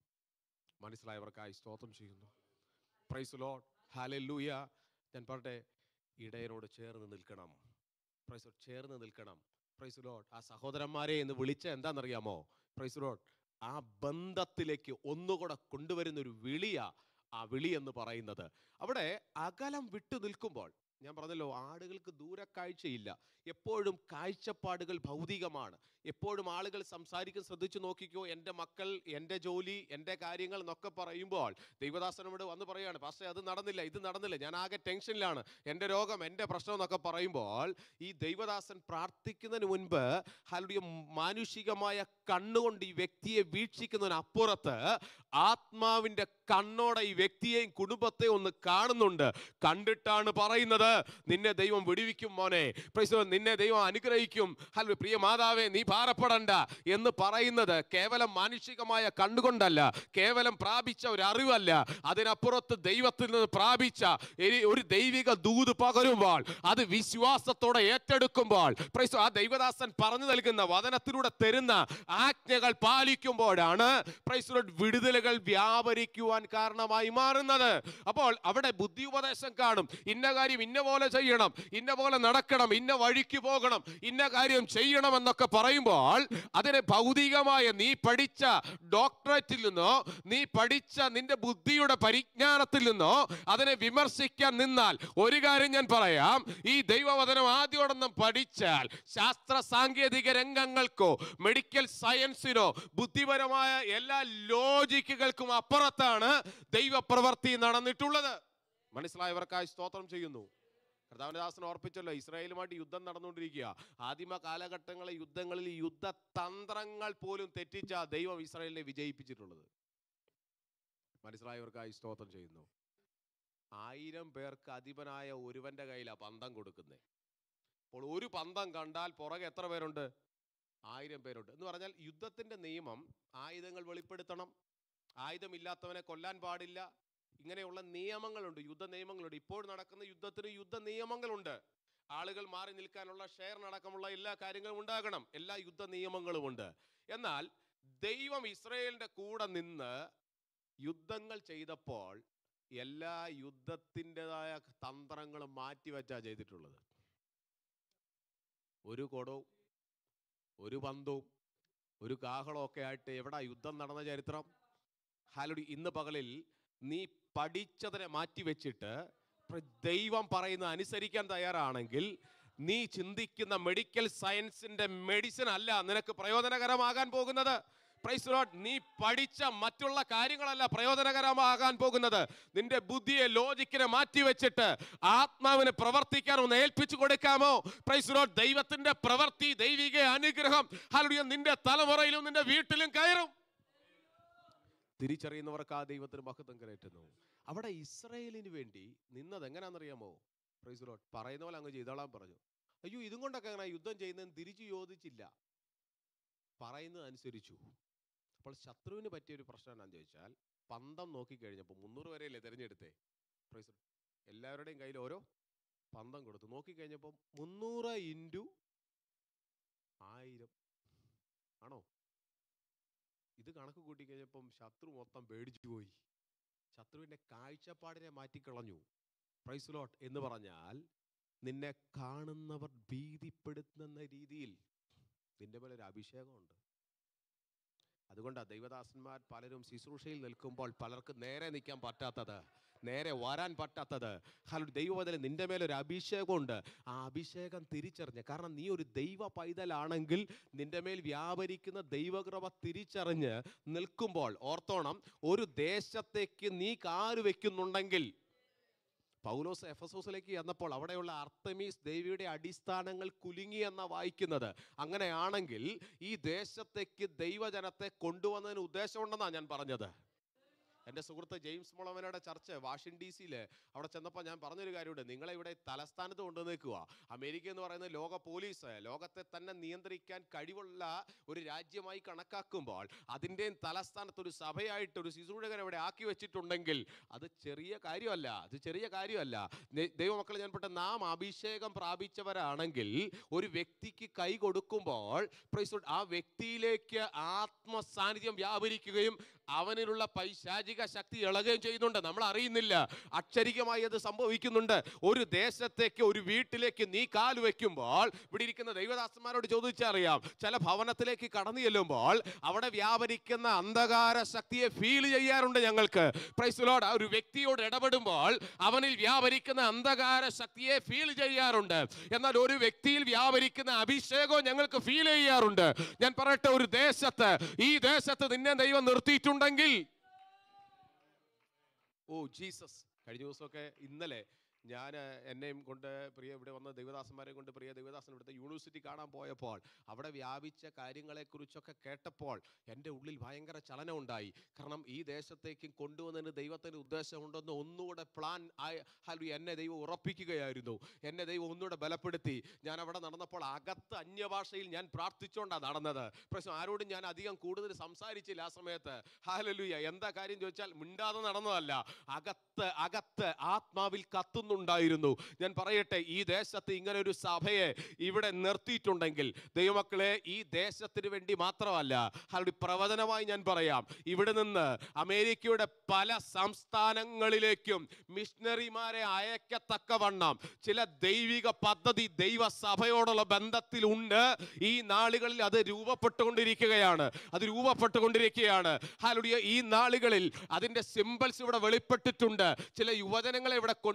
മനസ്സിലായവർക്കായി സ്തോത്രം ചെയ്യുന്നു പ്രൈസ് ലോഡ് ഹാലൂയ ഞാൻ പറട്ടെ ഇടയനോട് ചേർന്ന് നിൽക്കണം പ്രൈസ് ലോഡ് ചേർന്ന് നിൽക്കണം പ്രൈസ് ലോഡ് ആ സഹോദരന്മാരെ എന്ന് വിളിച്ച എന്താണെന്നറിയാമോ പ്രൈസ് ലോഡ് ആ ബന്ധത്തിലേക്ക് ഒന്നുകൂടെ കൊണ്ടുവരുന്ന ഒരു വിളിയാ ആ വിളി എന്ന് പറയുന്നത് അവിടെ അകലം വിട്ടു നിൽക്കുമ്പോൾ ഞാൻ പറഞ്ഞല്ലോ ആടുകൾക്ക് ദൂരക്കാഴ്ചയില്ല എപ്പോഴും കാഴ്ചപ്പാടുകൾ ഭൗതികമാണ് എപ്പോഴും ആളുകൾ സംസാരിക്കും ശ്രദ്ധിച്ചു നോക്കിക്കോ എൻ്റെ മക്കൾ എൻ്റെ ജോലി എൻ്റെ കാര്യങ്ങൾ എന്നൊക്കെ പറയുമ്പോൾ ദൈവദാസനോട് വന്ന് പറയാണ് പക്ഷേ അത് നടന്നില്ല ഇത് നടന്നില്ല ഞാൻ ആകെ ടെൻഷനിലാണ് എൻ്റെ രോഗം എൻ്റെ പ്രശ്നം എന്നൊക്കെ പറയുമ്പോൾ ഈ ദൈവദാസൻ പ്രാർത്ഥിക്കുന്നതിന് മുൻപ് ഹലുடைய മാനുഷികമായ കണ്ണുകൊണ്ട് ഈ വ്യക്തിയെ വീക്ഷിക്കുന്നതിന് അപ്പുറത്ത് ആത്മാവിൻ്റെ കണ്ണോടെ ഈ വ്യക്തിയെയും കുടുംബത്തെയും ഒന്ന് കാണുന്നുണ്ട് കണ്ടിട്ടാണ് പറയുന്നത് നിന്നെ ദൈവം വിടുവിക്കും മോനെ പ്രൈസ് ദൈവം നിന്നെ ദൈവം അനുഗ്രഹിക്കും ഹലോ പ്രിയ മാതാവേ നീ ഭാരപ്പെടണ്ട എന്ന് പറയുന്നത് കേവലം മാനുഷികമായ കണ്ണുകൊണ്ടല്ല കേവലം പ്രാപിച്ച ഒരു അറിവല്ല അതിനപ്പുറത്ത് ദൈവത്തിൽ നിന്ന് പ്രാപിച്ച ഇനി ഒരു ദൈവിക ദൂത് പകരുമ്പോൾ അത് വിശ്വാസത്തോടെ ഏറ്റെടുക്കുമ്പോൾ പ്രൈസ് ആ ദൈവദാസൻ പറഞ്ഞു നൽകുന്ന വചനത്തിലൂടെ തരുന്ന ആജ്ഞകൾ പാലിക്കുമ്പോഴാണ് പ്രൈസ് ലോർഡ് വിടുതലുകൾ വ്യാപരിക്കുവാൻ കാരണമായി മാറുന്നത് അപ്പോൾ അവിടെ ബുദ്ധി ഉപദേശം കാണും ഇന്ന കാര്യം ഇന്ന പോലെ ചെയ്യണം ഇന്ന പോലെ നടക്കണം ഇന്ന വഴിക്ക് പോകണം ഇന്ന കാര്യം ചെയ്യണം എന്നൊക്കെ പറയുമ്പോൾ അതിനെ ഭൗതികമായ നീ പഠിച്ച ഡോക്ടറേറ്റിൽ നിന്നോ നീ പഠിച്ച നിന്റെ ബുദ്ധിയുടെ പരിജ്ഞാനത്തിൽ നിന്നോ അതിനെ വിമർശിക്കാൻ നിന്നാൽ ഒരു കാര്യം ഞാൻ പറയാം ഈ ദൈവവചനം ആദ്യോടൊന്നും പഠിച്ചാൽ ശാസ്ത്ര സാങ്കേതിക രംഗങ്ങൾക്കോ മെഡിക്കൽ സയൻസിനോ ബുദ്ധിപരമായ എല്ലാ ലോജിക് വാക്കുകൾക്കും അപ്പുറത്താണ് ദൈവപ്രവൃത്തി നടന്നിട്ടുള്ളത് മനസ്സിലായവർക്കായി സ്തോത്രം ചെയ്യുന്നു കർത്താവിന്റെ ദാസൻ ഓർപ്പിച്ചല്ലോ ഇസ്രായേലുമായിട്ട് യുദ്ധം നടന്നുകൊണ്ടിരിക്കുക ആദിമ കാലഘട്ടങ്ങളിലെ യുദ്ധങ്ങളിൽ യുദ്ധതന്ത്രങ്ങൾ പോലും തെറ്റിച്ച ദൈവം ഇസ്രായേലിനെ വിജയിപ്പിച്ചിട്ടുള്ളത് മനസ്സിലായവർക്കായി സ്തോത്രം ചെയ്യുന്നു ആയിരം പേർക്ക് അധിപനായ ഒരുവന്റെ കയ്യിലാ പന്തം കൊടുക്കുന്നത് അപ്പോൾ ഒരു പന്തം കണ്ടാൽ പുറകെ എത്ര പേരുണ്ട് ആയിരം പേരുണ്ട് എന്ന് പറഞ്ഞാൽ യുദ്ധത്തിന്റെ നിയമം ആയുധങ്ങൾ വെളിപ്പെടുത്തണം ആയുധമില്ലാത്തവനെ കൊല്ലാൻ പാടില്ല ഇങ്ങനെയുള്ള നിയമങ്ങളുണ്ട് യുദ്ധ നിയമങ്ങളുണ്ട് ഇപ്പോൾ നടക്കുന്ന യുദ്ധത്തിന് യുദ്ധ നിയമങ്ങളുണ്ട് ആളുകൾ മാറി നിൽക്കാനുള്ള ഷെയർ അടക്കമുള്ള എല്ലാ കാര്യങ്ങളും ഉണ്ടാകണം എല്ലാ യുദ്ധ നിയമങ്ങളും ഉണ്ട് എന്നാൽ ദൈവം ഇസ്രയേലിന്റെ കൂടെ നിന്ന് യുദ്ധങ്ങൾ ചെയ്തപ്പോൾ എല്ലാ യുദ്ധത്തിൻ്റെതായ തന്ത്രങ്ങളും മാറ്റിവെച്ചാ ചെയ്തിട്ടുള്ളത് ഒരു കൊടവും ഒരു പന്തവും ഒരു കാഹളവും ഒക്കെ ആയിട്ട് എവിടാ യുദ്ധം നടന്ന ചരിത്രം ഹാലുടി ഇന്ന് പകലിൽ നീ പഠിച്ചതിനെ മാറ്റിവെച്ചിട്ട് പ്ര- ദൈവം പറയുന്നത് അനുസരിക്കാൻ തയ്യാറാണെങ്കിൽ നീ ചിന്തിക്കുന്ന മെഡിക്കൽ സയൻസിന്റെ മെഡിസിൻ അല്ല നിനക്ക് പ്രയോജനകരമാകാൻ പോകുന്നത് പ്രൈസ് ലോഡ് നീ പഠിച്ച മറ്റുള്ള കാര്യങ്ങളല്ല പ്രയോജനകരമാകാൻ പോകുന്നത് നിന്റെ ബുദ്ധിയെ ലോജിക്കിനെ മാറ്റിവെച്ചിട്ട് ആത്മാവിന് പ്രവർത്തിക്കാൻ ഒന്ന് ഏൽപ്പിച്ചു കൊടുക്കാമോ പ്രൈസ് ലോഡ് ദൈവത്തിന്റെ പ്രവൃത്തി ദൈവിക അനുഗ്രഹം ഹലുടിയ നിന്റെ തലമുറയിലും നിന്റെ വീട്ടിലും കയറും തിരിച്ചറിയുന്നവർക്ക് ആ ദൈവത്തിന് മഹത്വം കരയറ്റുന്നു അവിടെ ഇസ്രയേലിന് വേണ്ടി നിന്നത് എങ്ങനെയാണെന്നറിയാമോ പ്രൈസ് ലോഡ് പറയുന്ന പോലെ അങ്ങ് ചെയ്തോളാൻ പറഞ്ഞു അയ്യോ ഇതും കൊണ്ടൊക്കെ അങ്ങനെ യുദ്ധം ചെയ്യുന്നതിന് തിരിച്ചു യോജിച്ചില്ല പറയുന്നത് അനുസരിച്ചു അപ്പോൾ ശത്രുവിന് പറ്റിയ ഒരു പ്രശ്നം എന്താണെന്ന് ചോദിച്ചാൽ പന്തം നോക്കിക്കഴിഞ്ഞപ്പോൾ മുന്നൂറ് വരെയല്ലേ തിരഞ്ഞെടുത്തേ പ്രൈസ് ലോഡ്. എല്ലാവരുടെയും കയ്യിൽ ഓരോ പന്തം കൊടുത്തു നോക്കിക്കഴിഞ്ഞപ്പോൾ മുന്നൂറ് ഇൻറ്റു ആയിരം ആണോ ഇത് കണക്ക് കൂട്ടിക്കഴിഞ്ഞപ്പം ശത്രു മൊത്തം പേടിച്ചു പോയി ശത്രുവിന്റെ കാഴ്ചപ്പാടിനെ മാറ്റിക്കളഞ്ഞു പ്രൈസ് ലോട്ട് എന്ന് പറഞ്ഞാൽ നിന്നെ കാണുന്നവർ ഭീതിപ്പെടുത്തുന്ന രീതിയിൽ നിന്റെ മേലെ ഒരു അഭിഷേകമുണ്ട് അതുകൊണ്ടാണ് ദൈവദാസന്മാർ പലരും ശുശ്രൂഷയിൽ നിൽക്കുമ്പോൾ പലർക്ക് നേരെ നിൽക്കാൻ പറ്റാത്തത് നേരെ വരാൻ പറ്റാത്തത് ഹലോ ദൈവവചന നിന്റെ മേലൊരു അഭിഷേകമുണ്ട് ആ അഭിഷേകം തിരിച്ചറിഞ്ഞ് കാരണം നീ ഒരു ദൈവ പൈതലാണെങ്കിൽ നിന്റെ മേൽ വ്യാപരിക്കുന്ന ദൈവകൃപ തിരിച്ചറിഞ്ഞ് നിൽക്കുമ്പോൾ ഓർത്തോണം ഒരു ദേശത്തേക്ക് നീ കാല് വെക്കുന്നുണ്ടെങ്കിൽ പൗലോസ് എഫസോസിലേക്ക് ചെന്നപ്പോൾ അവിടെയുള്ള അർത്തമീസ് ദേവിയുടെ അടിസ്ഥാനങ്ങൾ കുലുങ്ങി എന്ന വായിക്കുന്നത് അങ്ങനെയാണെങ്കിൽ ഈ ദേശത്തേക്ക് ദൈവജനത്തെ കൊണ്ടുവന്നതിന് ഉദ്ദേശമുണ്ടെന്നാണ് ഞാൻ പറഞ്ഞത് എൻ്റെ സുഹൃത്ത് ജെയിംസ് മുളവനയുടെ ചർച്ച് വാഷിംഗ്ടൺ ഡി സിയിൽ അവിടെ ചെന്നപ്പോൾ ഞാൻ പറഞ്ഞൊരു കാര്യമുണ്ട് നിങ്ങളെ ഇവിടെ തലസ്ഥാനത്ത് കൊണ്ടുവന്നേക്കുക അമേരിക്ക എന്ന് പറയുന്നത് ലോക പോലീസ് ലോകത്തെ തന്നെ നിയന്ത്രിക്കാൻ കഴിവുള്ള ഒരു രാജ്യമായി കണക്കാക്കുമ്പോൾ അതിൻ്റെ തലസ്ഥാനത്ത് ഒരു സഭയായിട്ട് ഒരു ശിശുഴകൻ അവിടെ ആക്കി വെച്ചിട്ടുണ്ടെങ്കിൽ അത് ചെറിയ കാര്യമല്ല അത് ചെറിയ കാര്യമല്ല ദൈ- ദൈവമക്കളെ ഞാൻ പെട്ട നാം അഭിഷേകം പ്രാപിച്ചവരാണെങ്കിൽ ഒരു വ്യക്തിക്ക് കൈ കൊടുക്കുമ്പോൾ praise the Lord, ആ വ്യക്തിയിലേക്ക് ആത്മസാന്നിധ്യം വ്യാപരിക്കുകയും അവനിലുള്ള പൈശാചിക ശക്തി ഇളകുകയും ചെയ്യുന്നുണ്ട് നമ്മൾ അറിയുന്നില്ല അക്ഷരികമായി അത് സംഭവിക്കുന്നുണ്ട് ഒരു ദേശത്തേക്ക് ഒരു വീട്ടിലേക്ക് നീ കാല് വെക്കുമ്പോൾ ഇവിടെ ഇരിക്കുന്ന ദൈവദാസന്മാരോട് ചോദിച്ചറിയാം ചില ഭവനത്തിലേക്ക് കടന്നു ചെല്ലുമ്പോൾ അവിടെ വ്യാപരിക്കുന്ന അന്ധകാര ശക്തിയെ ഫീൽ ചെയ്യാറുണ്ട് ഞങ്ങൾക്ക് പ്രൈസുലോട് ആ ഒരു വ്യക്തിയോട് ഇടപെടുമ്പോൾ അവനിൽ വ്യാപരിക്കുന്ന അന്ധകാര ശക്തിയെ ഫീൽ ചെയ്യാറുണ്ട് എന്നാൽ ഒരു വ്യക്തിയിൽ വ്യാപരിക്കുന്ന അഭിഷേകവും ഞങ്ങൾക്ക് ഫീൽ ചെയ്യാറുണ്ട് ഞാൻ പറയട്ടെ ഒരു ദേശത്ത് ഈ ദേശത്ത് നിന്നെ ദൈവം നിർത്തിയിട്ടുണ്ടെങ്കിൽ ഓ ജീസസ് കഴിഞ്ഞ ദിവസമൊക്കെ ഇന്നലെ ഞാൻ എന്നെയും കൊണ്ട് പ്രിയ ഇവിടെ വന്ന ദൈവദാസന്മാരെ കൊണ്ട് പ്രിയ ദൈവദാസൻ ഇവിടുത്തെ യൂണിവേഴ്സിറ്റി കാണാൻ പോയപ്പോൾ അവിടെ വ്യാപിച്ച കാര്യങ്ങളെക്കുറിച്ചൊക്കെ കേട്ടപ്പോൾ എൻ്റെ ഉള്ളിൽ ഭയങ്കര ചലനം ഉണ്ടായി കാരണം ഈ ദേശത്തേക്ക് കൊണ്ടുവന്നതിന് ദൈവത്തിന് ഉദ്ദേശമുണ്ടെന്ന് ഒന്നുകൂടെ പ്ലാൻ ഹലു എന്നെ ദൈവം ഉറപ്പിക്കുകയായിരുന്നു എന്നെ ദൈവം ഒന്നുകൂടെ ബലപ്പെടുത്തി ഞാൻ അവിടെ നടന്നപ്പോൾ അകത്ത് അന്യഭാഷയിൽ ഞാൻ പ്രാർത്ഥിച്ചുകൊണ്ടാണ് നടന്നത് പ്രശ്നം ആരോടും ഞാൻ അധികം കൂടുതൽ സംസാരിച്ചില്ല ആ സമയത്ത് ഹാലലുയ എന്താ കാര്യം ചോദിച്ചാൽ മിണ്ടാതെ നടന്നതല്ല അകത്ത് അകത്ത് ആത്മാവിൽ കത്തുന്നുണ്ടായിരുന്നു ഞാൻ പറയട്ടെ ഈ ദേശത്ത് ഇങ്ങനെ ഒരു സഭയെ ഇവിടെ നിർത്തിയിട്ടുണ്ടെങ്കിൽ ദൈവമക്കളെ ഈ ദേശത്തിന് വേണ്ടി മാത്രമല്ല ഹാലു പ്രവചനമായി ഞാൻ പറയാം ഇവിടെ നിന്ന് അമേരിക്കയുടെ പല സംസ്ഥാനങ്ങളിലേക്കും മിഷണറിമാരെ അയക്കത്തക്കവണ്ണം ചില ദൈവിക പദ്ധതി ദൈവസഭയോടുള്ള ബന്ധത്തിലുണ്ട് ഈ നാളുകളിൽ അത് രൂപപ്പെട്ടുകൊണ്ടിരിക്കുകയാണ് അത് രൂപപ്പെട്ടുകൊണ്ടിരിക്കുകയാണ് ഹാലുടിയ ഈ നാളുകളിൽ അതിന്റെ സിമ്പിൾസ് ഇവിടെ വെളിപ്പെട്ടിട്ടുണ്ട് ചില യുവജനങ്ങളെ ഇവിടെ കൊണ്ടുവരുന്നത്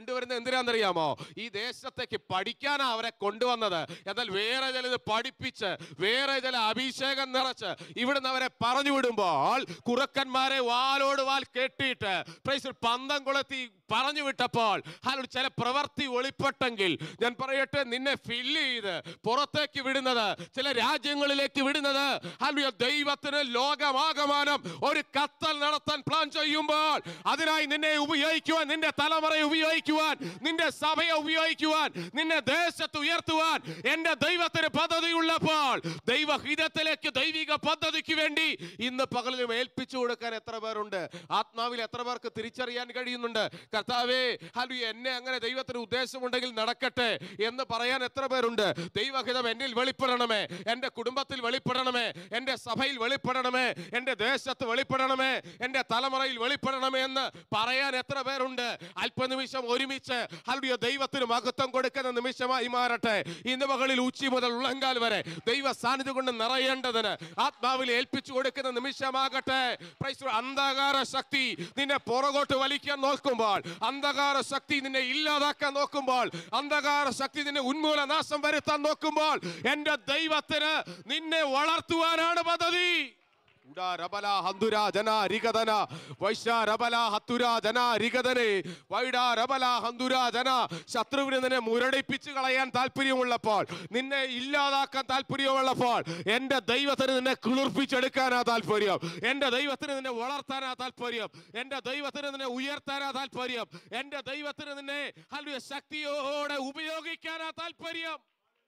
എന്തിനാണെന്നറിയാമോ ഈ ദേശത്തേക്ക് പഠിക്കാനാ അവരെ കൊണ്ടുവന്നത് എന്നാൽ വേറെ ചിലത് പഠിപ്പിച്ച് വേറെ ചില അഭിഷേകം നിറച്ച് ഇവിടുന്ന് അവരെ പറഞ്ഞു വിടുമ്പോൾ കുറുക്കന്മാരെ വാലോട് വാൽ കെട്ടിയിട്ട് പ്രൈസ് പന്തം കൊളുത്തി പറഞ്ഞു വിട്ടപ്പോൾ അതിൽ ചില പ്രവർത്തി ഒളിപ്പെട്ടെങ്കിൽ ഞാൻ പറയട്ടെ നിന്നെ ഫില്ല് ചെയ്ത് പുറത്തേക്ക് വിടുന്നത് ചില രാജ്യങ്ങളിലേക്ക് വിടുന്നത് ഹല്ലേലൂയ ദൈവത്തിന് ലോകമാകമാനം ഒരു കത്തൽ നടത്താൻ പ്ലാൻ ചെയ്യുമ്പോൾ അതിനായി നിന്നെ ഉപയോഗിക്കുവാൻ നിന്റെ തലമുറയെ ഉപയോഗിക്കുവാൻ നിന്റെ സഭയെ ഉപയോഗിക്കുവാൻ നിന്നെ ദേശത്ത് ഉയർത്തുവാൻ എന്റെ ദൈവത്തിന് പദ്ധതി ഉള്ളപ്പോൾ ദൈവഹിതത്തിലേക്ക് ദൈവിക പദ്ധതിക്ക് വേണ്ടി ഇന്ന് പകലിലും ഏൽപ്പിച്ചു കൊടുക്കാൻ എത്ര പേരുണ്ട് ആത്മാവിൽ എത്ര പേർക്ക് തിരിച്ചറിയാൻ കഴിയുന്നുണ്ട് കർത്താവേ ഹലു എന്നെ അങ്ങനെ ദൈവത്തിന് ഉദ്ദേശമുണ്ടെങ്കിൽ നടക്കട്ടെ എന്ന് പറയാൻ എത്ര പേരുണ്ട് ദൈവഹിതം എന്നിൽ വെളിപ്പെടണമേ എൻ്റെ കുടുംബത്തിൽ വെളിപ്പെടണമേ എൻ്റെ സഭയിൽ വെളിപ്പെടണമേ എൻ്റെ ദേശത്ത് വെളിപ്പെടണമേ എൻ്റെ തലമുറയിൽ വെളിപ്പെടണമേ എന്ന് പറയാൻ എത്ര പേരുണ്ട് അല്പനിമിഷം ഒരുമിച്ച് ഹലുയ ദൈവത്തിന് മഹത്വം കൊടുക്കുന്ന നിമിഷമായി മാറട്ടെ ഇന്ന് മകളിൽ ഉച്ചി മുതൽ ഉള്ളങ്കാൽ വരെ ദൈവ സാന്നിധ്യം കൊണ്ട് നിറയേണ്ടതിന് ആത്മാവിൽ ഏൽപ്പിച്ചു കൊടുക്കുന്ന നിമിഷമാകട്ടെ Praise the Lord. അന്ധകാര ശക്തി നിന്നെ പുറകോട്ട് വലിക്കാൻ നോക്കുമ്പോൾ അന്ധകാര ശക്തി നിന്നെ ഇല്ലാതാക്കാൻ നോക്കുമ്പോൾ അന്ധകാര ശക്തി നിന്നെ ഉന്മൂലനാശം വരുത്താൻ നോക്കുമ്പോൾ എന്റെ ദൈവത്തിന് നിന്നെ വളർത്തുവാനാണ് പദ്ധതി ഉടാ രബല ഹന്തുര ജന രിഗതന വൈശ രബല ഹത്തുര ജന രിഗതനെ വൈഡ രബല ഹന്തുര ജന ശത്രുവിനെ നിന്നെ മുരടിപ്പിച്ച് കളയാൻ താല്പര്യമുള്ളപ്പോൾ നിന്നെ ഇല്ലാതാക്കാൻ താല്പര്യമുള്ളപ്പോൾ എൻ്റെ ദൈവത്തിന് നിന്നെ കുളിർപ്പിച്ചെടുക്കാനാ താല്പര്യം എൻ്റെ ദൈവത്തിന് നിന്നെ വളർത്താനാ താല്പര്യം എൻ്റെ ദൈവത്തിന് നിന്നെ ഉയർത്താനാ താല്പര്യം എൻ്റെ ദൈവത്തിന് നിന്നെ ഹല്ലേലൂയ ശക്തിയോടെ ഉപയോഗിക്കാനാ താല്പര്യം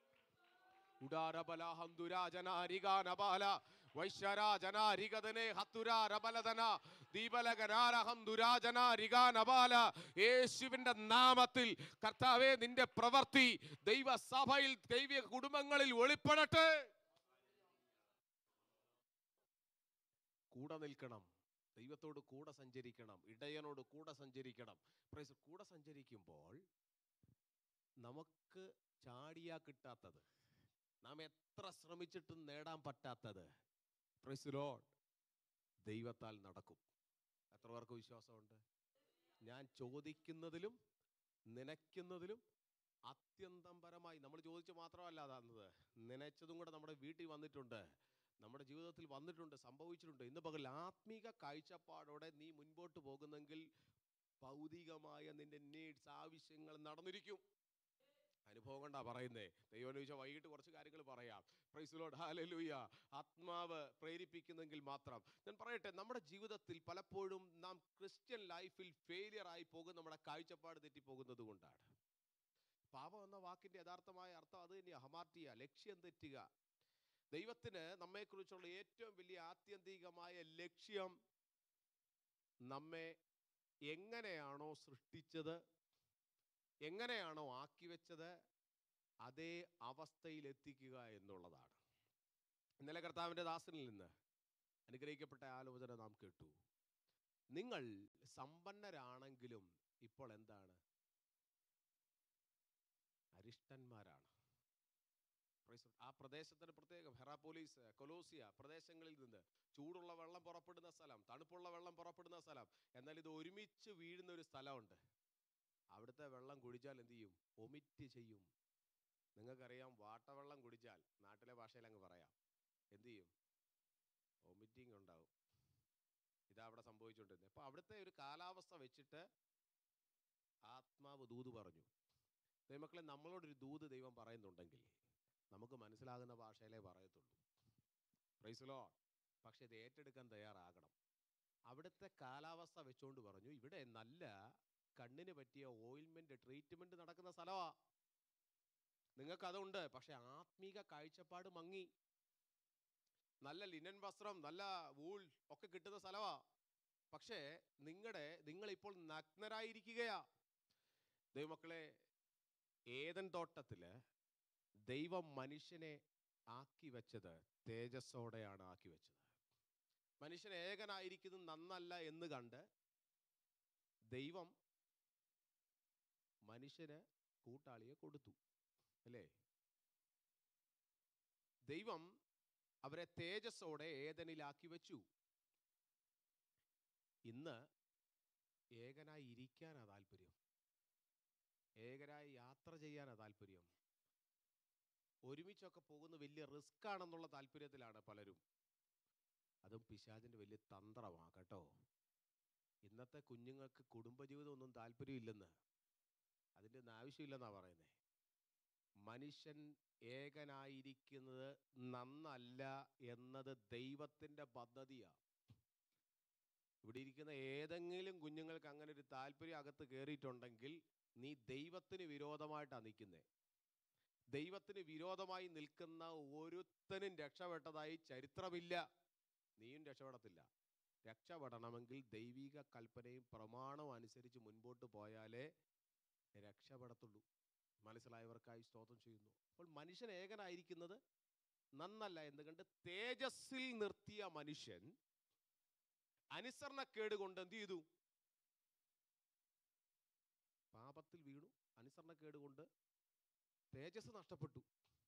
ഉടാരബല ഹന്തുരാജന അരികാനബാല വൈശ്വരാജന അരികതനെ ഹത്തുര രബലതന ദീപലകനാര ഹന്തുരാജന അരികാനബാല യേശുവിന്റെ നാമത്തിൽ കർത്താവേ നിന്റെ പ്രവൃത്തി ദൈവസഭയിൽ ദൈവ കുടുംബങ്ങളിൽ വെളിപ്പെടട്ടെ കൂടെ നിൽക്കണം ദൈവത്തോട് കൂടെ സഞ്ചരിക്കണം ഇടയനോട് കൂടെ സഞ്ചരിക്കണം Praise the- കൂടെ സഞ്ചരിക്കുമ്പോൾ നമുക്ക് ചാടിയാ കിട്ടാത്തത് നാം എത്ര ശ്രമിച്ചിട്ടും നേടാൻ പറ്റാത്തത് Praise the Lord. ദൈവത്താൽ നടക്കും എത്ര പേർക്ക് വിശ്വാസമുണ്ട് ഞാൻ ചോദിക്കുന്നതിലും നനയ്ക്കുന്നതിലും അത്യന്തം പരമായി നമ്മൾ ചോദിച്ചു മാത്രമല്ല അതാന്നത് നനച്ചതും കൂടെ നമ്മുടെ വീട്ടിൽ വന്നിട്ടുണ്ട് നമ്മുടെ ജീവിതത്തിൽ വന്നിട്ടുണ്ട് സംഭവിച്ചിട്ടുണ്ട് ഇന്ന് പകൽ ആത്മീക കാഴ്ചപ്പാടോടെ നീ മുൻപോട്ട് പോകുന്നെങ്കിൽ ഭൗതികമായ നിന്റെ നീഡ്സ് ആവശ്യങ്ങൾ നടന്നിരിക്കും അനുഭവം കൊണ്ടാ പറയുന്നേ ദൈവം ചോദിച്ചാൽ വൈകിട്ട് കുറച്ച് കാര്യങ്ങൾ പറയാം പ്രൈസ് ലോഡ് ഹാലലൂയ ആത്മാവ് പ്രേരിപ്പിക്കുന്നെങ്കിൽ മാത്രം ഞാൻ പറയട്ടെ നമ്മുടെ ജീവിതത്തിൽ പലപ്പോഴും നാം ക്രിസ്ത്യൻ ലൈഫിൽ ഫെയിലിയർ ആയി പോകും നമ്മുടെ കാഴ്ചപ്പാട് തെറ്റിപ്പോകുന്നത് കൊണ്ടാണ് പാപം എന്ന വാക്കിന്റെ യഥാർത്ഥമായ അർത്ഥം അത് തന്നെയാണ് ഹമാർട്ടിയ ലക്ഷ്യം തെറ്റുക ദൈവത്തിന് നമ്മെക്കുറിച്ചുള്ള ഏറ്റവും വലിയ ആത്യന്തികമായ ലക്ഷ്യം നമ്മെ എങ്ങനെയാണോ സൃഷ്ടിച്ചത് എങ്ങനെയാണോ ആക്കി വെച്ചത് അതേ അവസ്ഥയിൽ എത്തിക്കുക എന്നുള്ളതാണ് ഇന്നലെ കർത്താവിൻ്റെ ദാസനിൽ നിന്ന് അനുഗ്രഹിക്കപ്പെട്ട ആലോചന നാം കേട്ടു നിങ്ങൾ സമ്പന്നരാണെങ്കിലും ഇപ്പോൾ എന്താണ് അരിഷ്ടന്മാരാണ് Praise the Lord. ആ പ്രദേശത്തിന് പ്രത്യേകം ഹെറാപോലീസ് കൊലോസിയ പ്രദേശങ്ങളിൽ നിന്ന് ചൂടുള്ള വെള്ളം പുറപ്പെടുന്ന സ്ഥലം തണുപ്പുള്ള വെള്ളം പുറപ്പെടുന്ന സ്ഥലം എന്നാൽ ഇത് ഒരുമിച്ച് വീഴുന്ന ഒരു സ്ഥലമുണ്ട് അവിടുത്തെ വെള്ളം കുടിച്ചാൽ എന്ത് ചെയ്യും ഒമിറ്റ് ചെയ്യും നിങ്ങൾക്കറിയാം വാട്ടവെള്ളം കുടിച്ചാൽ നാട്ടിലെ ഭാഷയിൽ അങ്ങ് പറയാം എന്ത് ചെയ്യും ഒമിറ്റിംഗ് ഉണ്ടാവും ഇതാ അവിടെ സംഭവിച്ചുകൊണ്ടിരുന്നത് അപ്പോൾ അവിടുത്തെ ഒരു കാലാവസ്ഥ വെച്ചിട്ട് ആത്മാവ് ദൂത് പറഞ്ഞു ദൈവമക്കളെ നമ്മളോടൊരു ദൂത് ദൈവം പറയുന്നുണ്ടെങ്കിൽ നമുക്ക് മനസ്സിലാകുന്ന ഭാഷയിലേ പറയത്തുള്ളൂ പ്രൈസലോ പക്ഷെ ഇത് ഏറ്റെടുക്കാൻ തയ്യാറാകണം അവിടുത്തെ കാലാവസ്ഥ വെച്ചുകൊണ്ട് പറഞ്ഞു ഇവിടെ നല്ല കണ്ണിന് പറ്റിയ ഓയിൽമെന്റ് ട്രീറ്റ്മെന്റ് നടക്കുന്ന സ്ഥലമാ നിങ്ങൾക്ക് അതുണ്ട് പക്ഷെ ആത്മീക കാഴ്ചപ്പാട് മങ്ങി നല്ല ലിനൻ വസ്ത്രം നല്ല വൂൾ ഒക്കെ കിട്ടുന്ന സ്ഥലമാ പക്ഷേ നിങ്ങളുടെ നിങ്ങൾ ഇപ്പോൾ നഗ്നരായിരിക്കുകയാ ദൈവമക്കളെ ഏതൻ തോട്ടത്തില് ദൈവം മനുഷ്യനെ ആക്കി വെച്ചത് തേജസ്സോടെയാണ് ആക്കി വെച്ചത് മനുഷ്യൻ ഏകനായിരിക്കുന്നത് നന്നല്ല എന്ന് കണ്ട് ദൈവം മനുഷ്യന് കൂട്ടാളിയെ കൊടുത്തു അല്ലേ ദൈവം അവരെ തേജസ്സോടെ ഏതനിലാക്കി വെച്ചു ഇന്ന് ഏകനായി ഇരിക്കാനാ താല്പര്യം ഏകരായി യാത്ര ചെയ്യാനാ താല്പര്യം ഒരുമിച്ചൊക്കെ പോകുന്ന വലിയ റിസ്ക് ആണെന്നുള്ള താല്പര്യത്തിലാണ് പലരും അതും പിശാചിന്റെ വലിയ തന്ത്രമാണ് കേട്ടോ ഇന്നത്തെ കുഞ്ഞുങ്ങൾക്ക് കുടുംബജീവിതം ഒന്നും താല്പര്യമില്ലെന്ന് അതിൻ്റെ ഒന്നും ആവശ്യമില്ലെന്നാ പറയുന്നത് മനുഷ്യൻ ഏകനായിരിക്കുന്നത് നന്നല്ല എന്നത് ദൈവത്തിൻ്റെ പദ്ധതിയാണ് ഇവിടെ ഇരിക്കുന്ന ഏതെങ്കിലും കുഞ്ഞുങ്ങൾക്ക് അങ്ങനെ ഒരു താല്പര്യം അകത്ത് കയറിയിട്ടുണ്ടെങ്കിൽ നീ ദൈവത്തിന് വിരോധമായിട്ടാണ് നിൽക്കുന്നത് ദൈവത്തിന് വിരോധമായി നിൽക്കുന്ന ഒരുത്തനും രക്ഷപ്പെട്ടതായി ചരിത്രമില്ല നീയും രക്ഷപ്പെടത്തില്ല രക്ഷപ്പെടണമെങ്കിൽ ദൈവിക കൽപ്പനയും പ്രമാണവും അനുസരിച്ച് മുൻപോട്ട് പോയാലേ രക്ഷപ്പെടത്തുള്ളൂ മനസ്സിലായവർക്കായി സ്തോത്രം ചെയ്യുന്നു അപ്പോൾ മനുഷ്യൻ ഏകനായിരിക്കുന്നത് നന്നല്ല എന്തുകൊണ്ട് തേജസ്സിൽ നിർത്തിയ മനുഷ്യൻ അനുസരണക്കേട് കൊണ്ട് എന്ത് ചെയ്തു പാപത്തിൽ വീണു അനുസരണക്കേട് കൊണ്ട് തേജസ് നഷ്ടപ്പെട്ടു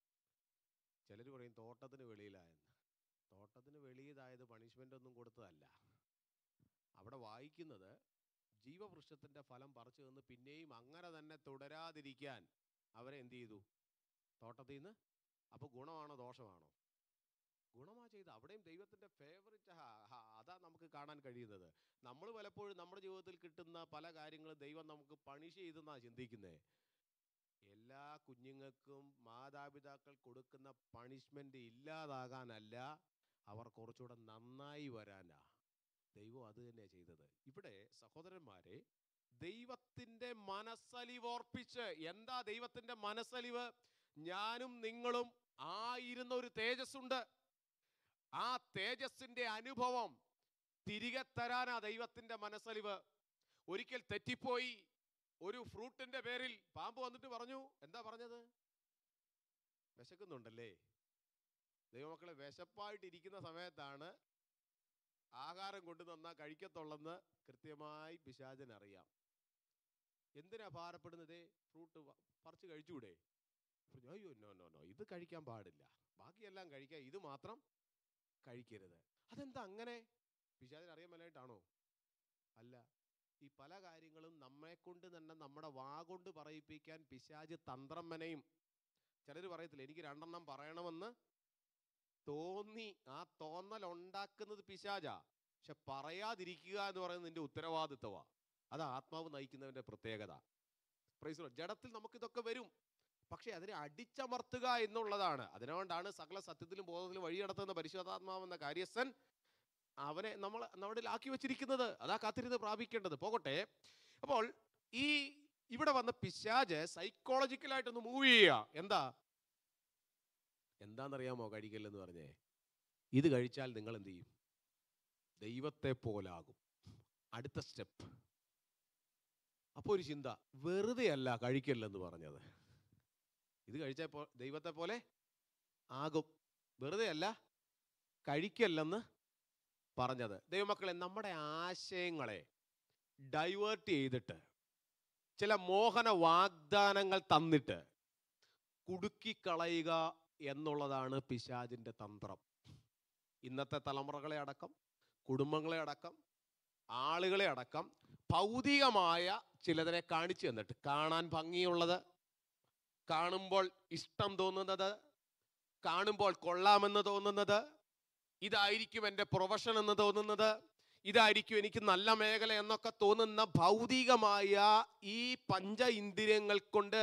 ചിലർ പറയും തോട്ടത്തിന് വെളിയിലായെന്ന് തോട്ടത്തിന് വെളിയിലായത് പണിഷ്മെന്റ് ഒന്നും കൊടുത്തതല്ല അവിടെ വായിക്കുന്നത് ജീവവൃക്ഷത്തിന്റെ ഫലം പറിച്ചു നിന്ന് പിന്നെയും അങ്ങനെ തന്നെ തുടരാതിരിക്കാൻ അവരെ എന്ത് ചെയ്തു തോട്ടത്തിൽ നിന്ന് അപ്പൊ ഗുണമാണോ ദോഷമാണോ ഗുണമാ ചെയ്ത് അവിടെയും ദൈവത്തിന്റെ ഫേവറിറ്റ് അതാ നമുക്ക് കാണാൻ കഴിയുന്നത് നമ്മൾ പലപ്പോഴും നമ്മുടെ ജീവിതത്തിൽ കിട്ടുന്ന പല കാര്യങ്ങളും ദൈവം നമുക്ക് പണിഷ് ചെയ്തെന്നാ ചിന്തിക്കുന്നത് എല്ലാ കുഞ്ഞുങ്ങൾക്കും മാതാപിതാക്കൾ കൊടുക്കുന്ന പണിഷ്മെന്റ് ഇല്ലാതാകാനല്ല അവർ കുറച്ചുകൂടെ നന്നായി വരാനാ ദൈവം അത് തന്നെയാ ചെയ്തത് ഇവിടെ സഹോദരന്മാരെ ദൈവത്തിന്റെ മനസ്സലിവോർപ്പിച്ച് എന്താ ദൈവത്തിന്റെ മനസ്സലിവ് ഞാനും നിങ്ങളും ആയിരുന്ന ഒരു തേജസ്സുണ്ട് ആ തേജസ്സിന്റെ അനുഭവം തിരികെ തരാനാ ദൈവത്തിന്റെ മനസ്സലിവ് ഒരിക്കൽ തെറ്റിപ്പോയി ഒരു ഫ്രൂട്ടിന്റെ പേരിൽ പാമ്പ് വന്നിട്ട് പറഞ്ഞു എന്താ പറഞ്ഞത് വിശക്കുന്നുണ്ടല്ലേ ദൈവമക്കളെ വിശപ്പായിട്ടിരിക്കുന്ന സമയത്താണ് ആഹാരം കൊണ്ടു തന്നാ കഴിക്കത്തുള്ളെന്ന് കൃത്യമായി പിശാചൻ അറിയാം എന്തിനാ ഭാരപ്പെടുന്നത് ഫ്രൂട്ട് പറിച്ച് കഴിച്ചുകൂടെ പറഞ്ഞു, അയ്യോ നോ നോ നോ ഇത് കഴിക്കാൻ പാടില്ല ബാക്കിയെല്ലാം കഴിക്കാം ഇത് മാത്രം കഴിക്കരുത് അതെന്താ അങ്ങനെ പിശാചിന് അറിയാൻ മേലായിട്ടാണോ അല്ല ഈ പല കാര്യങ്ങളും നമ്മെ കൊണ്ട് തന്നെ നമ്മുടെ വാ കൊണ്ട് പറയിപ്പിക്കാൻ പിശാജ് തന്ത്രം മെനയും ചിലർ പറയത്തില്ല എനിക്ക് രണ്ടെണ്ണം പറയണമെന്ന് തോന്നി ആ തോന്നൽ ഉണ്ടാക്കുന്നത് പിശാജാ പക്ഷെ പറയാതിരിക്കുക എന്ന് പറയുന്നത് നിന്റെ ഉത്തരവാദിത്വമാ അത് ആത്മാവ് നയിക്കുന്നവന്റെ പ്രത്യേകത പ്രൈസ് ലോർഡ്. ജഡത്തിൽ നമുക്ക് ഇതൊക്കെ വരും പക്ഷെ അതിനെ അടിച്ചമർത്തുക എന്നുള്ളതാണ് അതിനുകൊണ്ടാണ് സകല സത്യത്തിലും ബോധത്തിലും വഴി നടത്തുന്ന പരിശുദ്ധാത്മാവെന്ന കാര്യസ്ഥൻ അവനെ നമ്മൾ നമ്മുടെ ആക്കി വെച്ചിരിക്കുന്നത് അതാ കാത്തിരുന്ന് പ്രാപിക്കേണ്ടത് പോകട്ടെ അപ്പോൾ ഈ ഇവിടെ വന്ന പിശാജ് സൈക്കോളജിക്കലായിട്ടൊന്ന് മൂവ് ചെയ്യുക എന്താ എന്താണെന്നറിയാമോ കഴിക്കല്ലെന്ന് പറഞ്ഞേ ഇത് കഴിച്ചാൽ നിങ്ങൾ എന്ത് ചെയ്യും ദൈവത്തെ പോലാകും അടുത്ത സ്റ്റെപ്പ് അപ്പോൾ ഒരു ചിന്ത വെറുതെ അല്ല കഴിക്കല്ലെന്ന് പറഞ്ഞത് ഇത് കഴിച്ചാൽ പോ- ദൈവത്തെ പോലെ ആകും വെറുതെ അല്ല കഴിക്കല്ലെന്ന് പറഞ്ഞത് ദൈവമക്കളെ നമ്മുടെ ആശയങ്ങളെ ഡൈവേർട്ട് ചെയ്തിട്ട് ചില മോഹന വാഗ്ദാനങ്ങൾ തന്നിട്ട് കുടുക്കിക്കളയുക എന്നുള്ളതാണ് പിശാചിന്റെ തന്ത്രം ഇന്നത്തെ തലമുറകളെ അടക്കം കുടുംബങ്ങളെ അടക്കം ആളുകളെ അടക്കം ഭൗതികമായ ചിലതിനെ കാണിച്ചു തന്നിട്ട് കാണാൻ ഭംഗിയുള്ളത് കാണുമ്പോൾ ഇഷ്ടം തോന്നുന്നത് കാണുമ്പോൾ കൊള്ളാമെന്ന് തോന്നുന്നത് ഇതായിരിക്കും എൻ്റെ പ്രൊഫഷൻ എന്ന് തോന്നുന്നത് ഇതായിരിക്കും എനിക്ക് നല്ല മേഖല എന്നൊക്കെ തോന്നുന്ന ഭൗതികമായ ഈ പഞ്ച ഇന്ദ്രിയങ്ങൾ കൊണ്ട്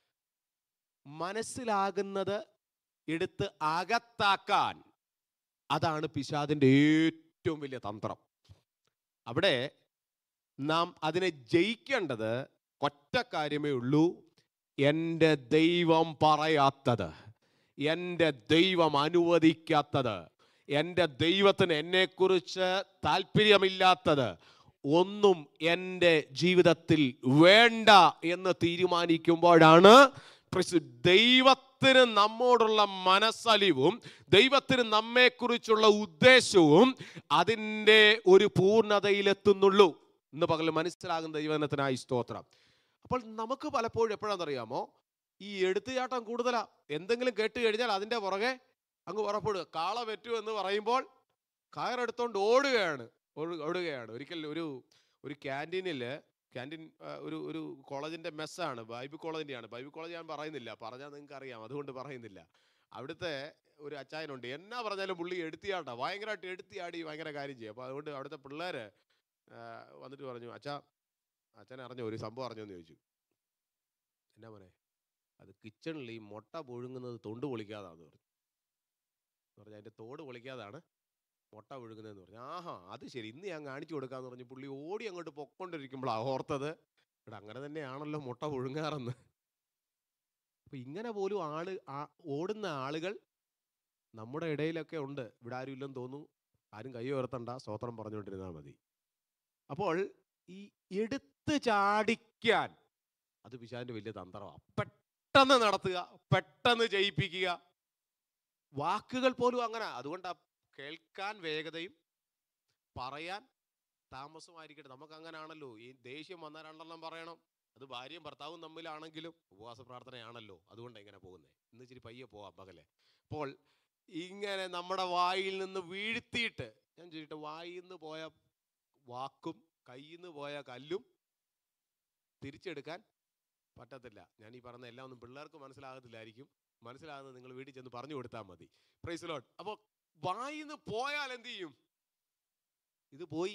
മനസ്സിലാകുന്നത് എടുത്ത് അകത്താക്കാൻ അതാണ് പിശാദിന്റെ ഏറ്റവും വലിയ തന്ത്രം അവിടെ നാം അതിനെ ജയിക്കേണ്ടത് ഒറ്റ കാര്യമേ ഉള്ളൂ എൻ്റെ ദൈവം പറയാത്തത് എൻ്റെ ദൈവം അനുവദിക്കാത്തത് എൻ്റെ ദൈവത്തിന് എന്നെക്കുറിച്ച് താല്പര്യമില്ലാത്തത് ഒന്നും എൻ്റെ ജീവിതത്തിൽ വേണ്ട എന്ന് തീരുമാനിക്കുമ്പോഴാണ് പ്രസ്- ദൈവത്തിന് നമ്മോടുള്ള മനസ്സലിവും ദൈവത്തിന് നമ്മെക്കുറിച്ചുള്ള ഉദ്ദേശവും അതിൻ്റെ ഒരു പൂർണ്ണതയിലെത്തുന്നുള്ളൂ ഇന്ന് പകൽ മനസ്സിലാകുന്ന ദൈവനത്തിനായി സ്തോത്രം അപ്പോൾ നമുക്ക് പലപ്പോഴും എപ്പോഴാണെന്നറിയാമോ ഈ എടുത്തുചാട്ടം കൂടുതലാ എന്തെങ്കിലും കേട്ട് കഴിഞ്ഞാൽ അതിൻ്റെ പുറകെ അങ്ങ് പുറപ്പെടുക കാള പറ്റൂ എന്ന് പറയുമ്പോൾ കയറെടുത്തോണ്ട് ഓടുകയാണ് ഓടു- ഓടുകയാണ് ഒരിക്കൽ ഒരു ഒരു ക്യാൻറ്റീനിൽ ക്യാൻറ്റീൻ ഒരു ഒരു കോളേജിൻ്റെ മെസ്സാണ് ബൈബിൾ കോളേജിൻ്റെയാണ് ബൈബിൾ കോളേജ് ഞാൻ പറയുന്നില്ല പറഞ്ഞാൽ നിങ്ങൾക്ക് അറിയാം അതുകൊണ്ട് പറയുന്നില്ല അവിടുത്തെ ഒരു അച്ചായനുണ്ട് എന്നാ പറഞ്ഞാലും പുള്ളി എടുത്തിയാട്ടാ ഭയങ്കരമായിട്ട് എടുത്തിയാടി ഭയങ്കര കാര്യം ചെയ്യും അപ്പോൾ അതുകൊണ്ട് അവിടുത്തെ പിള്ളേർ വന്നിട്ട് പറഞ്ഞു അച്ഛാ അച്ഛൻ അറിഞ്ഞോ ഒരു സംഭവം അറിഞ്ഞോന്ന് ചോദിച്ചു എന്നാ മോനെ അത് കിച്ചണിൽ ഈ മുട്ട പുഴുങ്ങുന്നത് തൊണ്ട് പൊളിക്കാതാന്ന് പറഞ്ഞു പറഞ്ഞു അതിൻ്റെ തോട് പൊളിക്കാതാണ് മുട്ട പുഴുങ്ങുന്നതെന്ന് പറഞ്ഞു ആഹാ അത് ശരി ഇന്ന് ഞാൻ കാണിച്ചു കൊടുക്കാന്ന് പറഞ്ഞു പുള്ളി ഓടി അങ്ങോട്ട് പൊക്കൊണ്ടിരിക്കുമ്പോഴാണ് ഓർത്തത് ഇവിടെ അങ്ങനെ തന്നെയാണല്ലോ മുട്ട പുഴുങ്ങാറെന്ന് അപ്പൊ ഇങ്ങനെ പോലും ആള് ആ- ഓടുന്ന ആളുകൾ നമ്മുടെ ഇടയിലൊക്കെ ഉണ്ട് ഇവിടെ ആരും ഇല്ലെന്ന് തോന്നുന്നു ആരും കൈ ഉയർത്തണ്ട സ്തോത്രം പറഞ്ഞുകൊണ്ടിരുന്നാൽ മതി അപ്പോൾ ഈ എടുത്ത് ചാടിക്കാൻ അത് പിശാന്റെ വലിയ തന്ത്രമാണ് പെട്ടെന്ന് നടത്തുക പെട്ടെന്ന് ജയിപ്പിക്കുക വാക്കുകൾ പോലും അങ്ങനെ അതുകൊണ്ടാ കേൾക്കാൻ വേഗതയും പറയാൻ താമസമായിരിക്കട്ടെ നമുക്ക് അങ്ങനാണല്ലോ ഈ ദേഷ്യം വന്നാൽ രണ്ടെണ്ണം പറയണം അത് ഭാര്യയും ഭർത്താവും തമ്മിലാണെങ്കിലും ഉപവാസ പ്രാർത്ഥനയാണല്ലോ അതുകൊണ്ടാണ് ഇങ്ങനെ പോകുന്നത് ഇന്ന് ഇച്ചിരി പയ്യെ പോവാം പകലെ അപ്പോൾ ഇങ്ങനെ നമ്മുടെ വായിൽ നിന്ന് വീഴ്ത്തിയിട്ട് ഞാൻ ചോദിച്ചിട്ട് വായിൽ നിന്ന് പോയ വാക്കും കയ്യിൽ നിന്ന് പോയ കല്ലും തിരിച്ചെടുക്കാൻ പറ്റത്തില്ല ഞാൻ ഈ പറഞ്ഞ എല്ലാം ഒന്നും പിള്ളേർക്ക് മനസ്സിലാകത്തില്ലായിരിക്കും മനസ്സിലാകുന്നത് നിങ്ങൾ വീട്ടിൽ ചെന്ന് പറഞ്ഞു കൊടുത്താൽ മതി പ്രൈസ് ലോഡ് അപ്പോൾ വായിന്ന് പോയാൽ എന്ത് ചെയ്യും ഇത് പോയി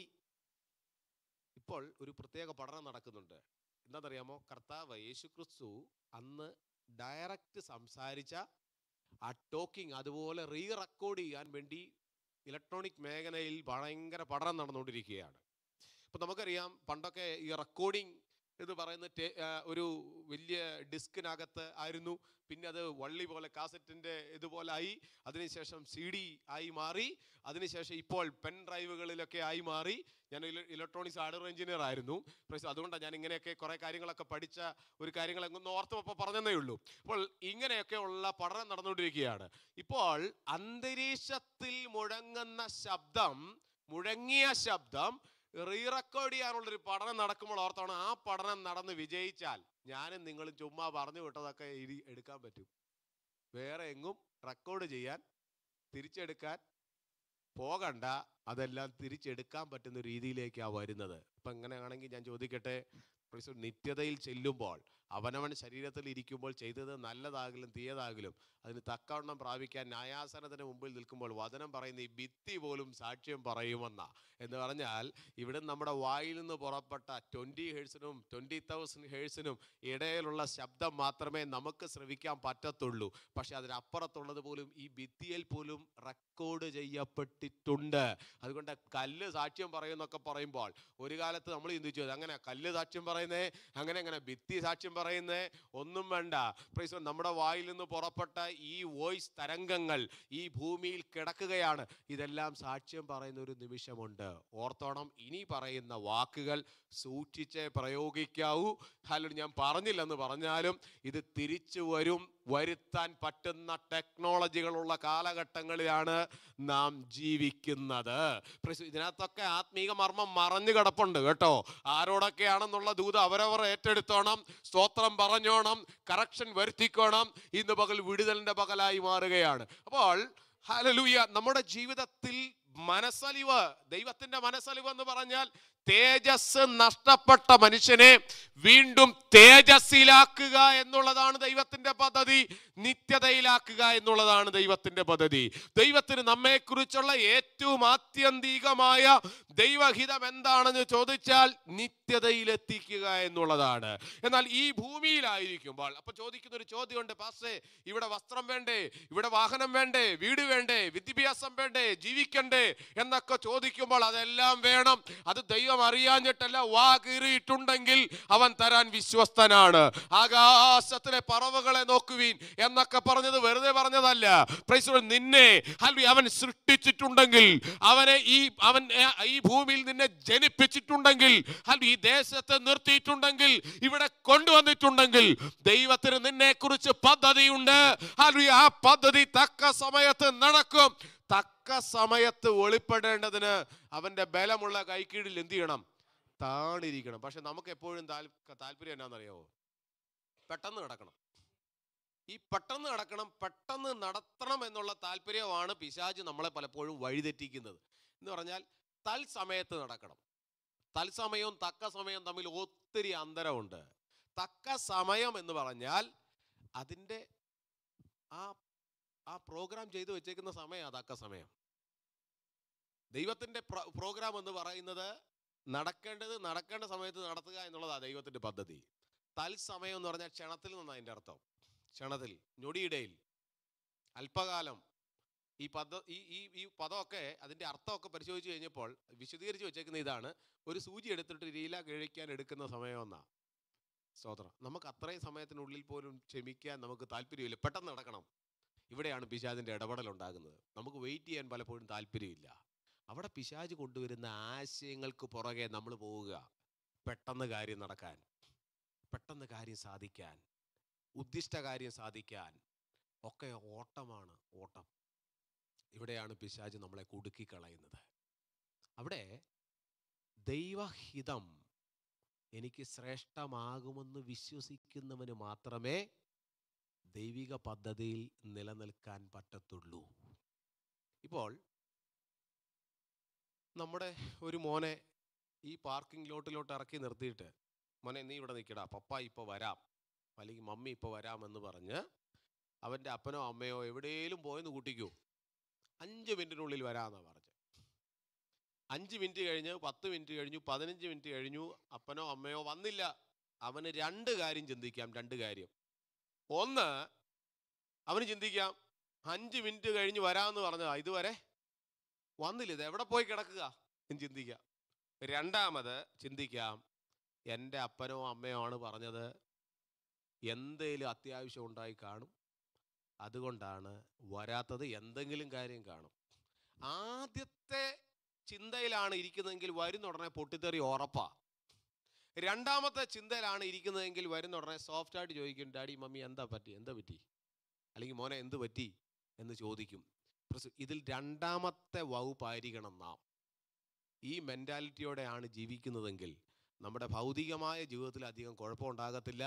ഇപ്പോൾ ഒരു പ്രത്യേക പഠനം നടക്കുന്നുണ്ട് എന്താണെന്നറിയാമോ കർത്താവ് യേശു ക്രിസ്തു അന്ന് ഡയറക്റ്റ് സംസാരിച്ച ആ ടോക്കിംഗ് അതുപോലെ റീ റെക്കോർഡ് ചെയ്യാൻ വേണ്ടി ഇലക്ട്രോണിക് മേഖലയിൽ ഭയങ്കര പഠനം നടന്നുകൊണ്ടിരിക്കുകയാണ് ഇപ്പം നമുക്കറിയാം പണ്ടൊക്കെ ഈ റെക്കോർഡിംഗ് എന്ന് പറയുന്ന ടേ- ആ, ഒരു വലിയ ഡിസ്കിനകത്ത് ആയിരുന്നു പിന്നെ അത് വള്ളി പോലെ കാസറ്റിൻ്റെ ഇതുപോലെ ആയി അതിനുശേഷം സി ഡി ആയി മാറി അതിനുശേഷം ഇപ്പോൾ പെൻ ഡ്രൈവുകളിലൊക്കെ ആയി മാറി ഞാൻ ഇലക്ട്രോണിക്സ് ഹാർഡ്വെയർ എഞ്ചിനീയർ ആയിരുന്നു പക്ഷേ അതുകൊണ്ടാണ് ഞാൻ ഇങ്ങനെയൊക്കെ കുറേ കാര്യങ്ങളൊക്കെ പഠിച്ച ഒരു കാര്യങ്ങളൊക്കെ ഒന്ന് ഓർത്തപ്പോൾ പറഞ്ഞതേ ഉള്ളൂ അപ്പോൾ ഇങ്ങനെയൊക്കെ ഉള്ള പഠനം നടന്നുകൊണ്ടിരിക്കുകയാണ് ഇപ്പോൾ അന്തരീക്ഷത്തിൽ മുഴങ്ങുന്ന ശബ്ദം മുഴങ്ങിയ ശബ്ദം റീ റെക്കോർഡ് ചെയ്യാനുള്ളൊരു പഠനം നടക്കുമ്പോൾ ഓർത്താണ് ആ പഠനം നടന്ന് വിജയിച്ചാൽ ഞാനും നിങ്ങളും ചുമ്മാ പറഞ്ഞു വിട്ടതൊക്കെ ഇനി എടുക്കാൻ പറ്റും വേറെ എങ്ങും റെക്കോർഡ് ചെയ്യാൻ തിരിച്ചെടുക്കാൻ പോകണ്ട അതെല്ലാം തിരിച്ചെടുക്കാൻ പറ്റുന്ന രീതിയിലേക്കാണ് വരുന്നത് അപ്പം എങ്ങനെയാണെങ്കിൽ ഞാൻ ചോദിക്കട്ടെ പ്രിസു, നിത്യതയിൽ ചെല്ലുമ്പോൾ അവനവൻ ശരീരത്തിൽ ഇരിക്കുമ്പോൾ ചെയ്തത് നല്ലതാകിലും തീയതാകിലും അതിന് തക്കവണ്ണം പ്രാപിക്കാൻ ന്യായാസനത്തിന് മുമ്പിൽ നിൽക്കുമ്പോൾ വചനം പറയുന്ന ഈ ഭിത്തി പോലും സാക്ഷ്യം പറയുമെന്ന എന്ന് പറഞ്ഞാൽ ഇവിടെ നമ്മുടെ വായിൽ നിന്ന് പുറപ്പെട്ട ട്വൻറ്റി ഹേഴ്സിനും ട്വൻറ്റി തൗസൻഡ് ഹേഴ്സിനും ഇടയിലുള്ള ശബ്ദം മാത്രമേ നമുക്ക് ശ്രവിക്കാൻ പറ്റത്തുള്ളൂ പക്ഷെ അതിനപ്പുറത്തുള്ളത് പോലും ഈ ഭിത്തിയിൽ പോലും റെക്കോർഡ് ചെയ്യപ്പെട്ടിട്ടുണ്ട് അതുകൊണ്ട് കല്ല് സാക്ഷ്യം പറയുന്നൊക്കെ പറയുമ്പോൾ ഒരു കാലത്ത് നമ്മൾ ചിന്തിച്ചു അങ്ങനെ കല്ല് സാക്ഷ്യം പറയുന്നേ അങ്ങനെ അങ്ങനെ ഭിത്തി സാക്ഷ്യം പറയുന്നേ ഒന്നും വേണ്ട പ്രൈസ് നമ്മുടെ വായിൽ നിന്ന് പുറപ്പെട്ട ഈ വോയിസ് തരംഗങ്ങൾ ഈ ഭൂമിയിൽ കിടക്കുകയാണ് ഇതെല്ലാം സാക്ഷ്യം പറയുന്ന ഒരു നിമിഷമുണ്ട് ഓർത്തോണം ഇനി പറയുന്ന വാക്കുകൾ സൂക്ഷിച്ചേ പ്രയോഗിക്കാവൂ ഹലോ ഞാൻ പറഞ്ഞില്ലെന്ന് പറഞ്ഞാലും ഇത് തിരിച്ചു വരും വരുത്താൻ പറ്റുന്ന ടെക്നോളജികളുള്ള കാലഘട്ടങ്ങളിലാണ് നാം ജീവിക്കുന്നത് പ്രസ് ഇതിനകത്തൊക്കെ ആത്മീക മർമ്മം മറഞ്ഞു കിടപ്പുണ്ട് കേട്ടോ ആരോടൊക്കെയാണെന്നുള്ള ദൂത് അവരവർ ഏറ്റെടുത്തോണം സ്തോത്രം പറഞ്ഞോണം കറക്ഷൻ വരുത്തിക്കോണം ഇന്ന് പകൽ വിടുതലിന്റെ പകലായി മാറുകയാണ് അപ്പോൾ ഹലലൂയ നമ്മുടെ ജീവിതത്തിൽ മനസ്സലിവ് ദൈവത്തിന്റെ മനസ്സലിവ് എന്ന് പറഞ്ഞാൽ തേജസ് നഷ്ടപ്പെട്ട മനുഷ്യനെ വീണ്ടും തേജസ്സിലാക്കുക എന്നുള്ളതാണ് ദൈവത്തിന്റെ പദ്ധതി നിത്യതയിലാക്കുക എന്നുള്ളതാണ് ദൈവത്തിന്റെ പദ്ധതി ദൈവത്തിന് നമ്മെക്കുറിച്ചുള്ള ഏറ്റവും ആത്യന്തികമായ ദൈവഹിതം എന്താണെന്ന് ചോദിച്ചാൽ നിത്യതയിലെത്തിക്കുക എന്നുള്ളതാണ് എന്നാൽ ഈ ഭൂമിയിലായിരിക്കുമ്പോൾ അപ്പൊ ചോദിക്കുന്ന ഒരു ചോദ്യമുണ്ട് പാസ്റ്റേ ഇവിടെ വസ്ത്രം വേണ്ടേ ഇവിടെ വാഹനം വേണ്ടേ വീട് വേണ്ടേ വിദ്യാഭ്യാസം വേണ്ടേ ജീവിക്കണ്ടേ എന്നൊക്കെ ചോദിക്കുമ്പോൾ അതെല്ലാം വേണം അത് ദൈവം അറിയാഞ്ഞിട്ടല്ല വാ കീറിയിട്ടുണ്ടെങ്കിൽ അവൻ തരാൻ വിശ്വസ്തനാണ് ആകാശത്തിലെ പറവകളെ നോക്കുവീൻ എന്നൊക്കെ പറഞ്ഞത് വെറുതെ പറഞ്ഞതല്ല Praise the Lord. നിന്നെ ഹൽവി അവൻ സൃഷ്ടിച്ചിട്ടുണ്ടെങ്കിൽ അവനെ ഈ അവൻ ഏ, ഈ ഭൂമിയിൽ നിന്നെ ജനിപ്പിച്ചിട്ടുണ്ടെങ്കിൽ ഹൽവി ഈ ദേശത്ത് നിർത്തിയിട്ടുണ്ടെങ്കിൽ ഇവിടെ കൊണ്ടുവന്നിട്ടുണ്ടെങ്കിൽ ദൈവത്തിന് നിന്നെ കുറിച്ച് പദ്ധതിയുണ്ട് ഹൽവി ആ പദ്ധതി തക്ക സമയത്ത് നടക്കും തക്ക സമയത്ത് വെളിപ്പെടേണ്ടതിന് അവന്റെ ബലമുള്ള കൈക്കീഴിൽ എന്ത് ചെയ്യണം താണിരിക്കണം പക്ഷെ നമുക്ക് എപ്പോഴും താൽ- താല്പര്യം എന്നാണെന്നറിയാവോ പെട്ടെന്ന് നടക്കണം ഈ പെട്ടെന്ന് നടക്കണം പെട്ടെന്ന് നടത്തണം എന്നുള്ള താല്പര്യമാണ് പിശാജ് നമ്മളെ പലപ്പോഴും വഴിതെറ്റിക്കുന്നത് എന്ന് പറഞ്ഞാൽ തൽസമയത്ത് നടക്കണം തത്സമയവും തക്ക സമയം തമ്മിൽ ഒത്തിരി അന്തരമുണ്ട് തക്ക സമയം എന്ന് പറഞ്ഞാൽ അതിൻ്റെ ആ ആ പ്രോഗ്രാം ചെയ്തു വെച്ചേക്കുന്ന സമയം തക്ക സമയം ദൈവത്തിൻ്റെ പ്രോഗ്രാം എന്ന് പറയുന്നത് നടക്കേണ്ടത് നടക്കേണ്ട സമയത്ത് നടത്തുക എന്നുള്ളതാണ് ദൈവത്തിൻ്റെ പദ്ധതി തൽസമയം എന്ന് പറഞ്ഞാൽ ക്ഷണത്തിൽ നിന്നാണ് അതിൻ്റെ അർത്ഥം ക്ഷണത്തിൽ ഞൊടിയിടയിൽ അല്പകാലം ഈ പദ ഈ ഈ ഈ പദമൊക്കെ അതിൻ്റെ അർത്ഥമൊക്കെ പരിശോധിച്ച് കഴിഞ്ഞപ്പോൾ വിശദീകരിച്ച് വെച്ചേക്കുന്ന ഇതാണ് ഒരു സൂചി എടുത്തിട്ട് ലീല കഴിക്കാൻ എടുക്കുന്ന സമയമെന്നാണ് സ്തോത്രം നമുക്ക് അത്രയും സമയത്തിനുള്ളിൽ പോലും ക്ഷമിക്കാൻ നമുക്ക് താല്പര്യമില്ല പെട്ടെന്ന് നടക്കണം ഇവിടെയാണ് പിശാചിൻ്റെ ഇടപെടൽ ഉണ്ടാകുന്നത് നമുക്ക് വെയിറ്റ് ചെയ്യാൻ പലപ്പോഴും താല്പര്യമില്ല അവിടെ പിശാജ് കൊണ്ടുവരുന്ന ആശയങ്ങൾക്ക് പുറകെ നമ്മൾ പോവുക പെട്ടെന്ന് കാര്യം നടക്കാൻ പെട്ടെന്ന് കാര്യം സാധിക്കാൻ ഉദ്ദിഷ്ട കാര്യം സാധിക്കാൻ ഒക്കെ ഓട്ടമാണ് ഓട്ടം ഇവിടെയാണ് പിശാജ് നമ്മളെ കുടുക്കിക്കളയുന്നത് അവിടെ ദൈവഹിതം എനിക്ക് ശ്രേഷ്ഠമാകുമെന്ന് വിശ്വസിക്കുന്നവന് മാത്രമേ ദൈവിക പദ്ധതിയിൽ നിലനിൽക്കാൻ പറ്റത്തുള്ളൂ ഇപ്പോൾ നമ്മുടെ ഒരു മോനെ ഈ പാർക്കിംഗ് ലോട്ടിലോട്ട് ഇറക്കി നിർത്തിയിട്ട് മോനെ നീ ഇവിടെ നിൽക്കടാ പപ്പ ഇപ്പോൾ വരാം അല്ലെങ്കിൽ മമ്മി ഇപ്പോൾ വരാമെന്ന് പറഞ്ഞ് അവൻ്റെ അപ്പനോ അമ്മയോ എവിടെയെങ്കിലും പോയെന്ന് കൂട്ടിക്കൂ അഞ്ച് മിനിറ്റിനുള്ളിൽ വരാമെന്നാണ് പറഞ്ഞത് അഞ്ച് മിനിറ്റ് കഴിഞ്ഞ് പത്ത് മിനിറ്റ് കഴിഞ്ഞു പതിനഞ്ച് മിനിറ്റ് കഴിഞ്ഞു അപ്പനോ അമ്മയോ വന്നില്ല അവന് രണ്ട് കാര്യം ചിന്തിക്കാം രണ്ട് കാര്യം ഒന്ന് അവന് ചിന്തിക്കാം അഞ്ച് മിനിറ്റ് കഴിഞ്ഞ് വരാമെന്ന് പറഞ്ഞതാ ഇതുവരെ വന്നില്ല ഇത് എവിടെ പോയി കിടക്കുക എന്ന് ചിന്തിക്കാം രണ്ടാമത് ചിന്തിക്കാം എൻ്റെ അപ്പനോ അമ്മയോ ആണ് പറഞ്ഞത് എന്തേലും അത്യാവശ്യം ഉണ്ടായി കാണും അതുകൊണ്ടാണ് വരാത്തത് എന്തെങ്കിലും കാര്യം കാണും ആദ്യത്തെ ചിന്തയിലാണ് ഇരിക്കുന്നതെങ്കിൽ വരുന്ന ഉടനെ പൊട്ടിത്തെറി ഉറപ്പാ രണ്ടാമത്തെ ചിന്തയിലാണ് ഇരിക്കുന്നതെങ്കിൽ വരുന്ന ഉടനെ സോഫ്റ്റ് ആയിട്ട് ചോദിക്കും ഡാഡി മമ്മി എന്താ പറ്റി എന്താ പറ്റി അല്ലെങ്കിൽ മോനെ എന്ത് പറ്റി എന്ന് ചോദിക്കും പ്രസ് ഇതിൽ രണ്ടാമത്തെ വകുപ്പായിരിക്കണം നാം ഈ മെൻറ്റാലിറ്റിയോടെയാണ് ജീവിക്കുന്നതെങ്കിൽ നമ്മുടെ ഭൗതികമായ ജീവിതത്തിൽ അധികം കുഴപ്പമുണ്ടാകത്തില്ല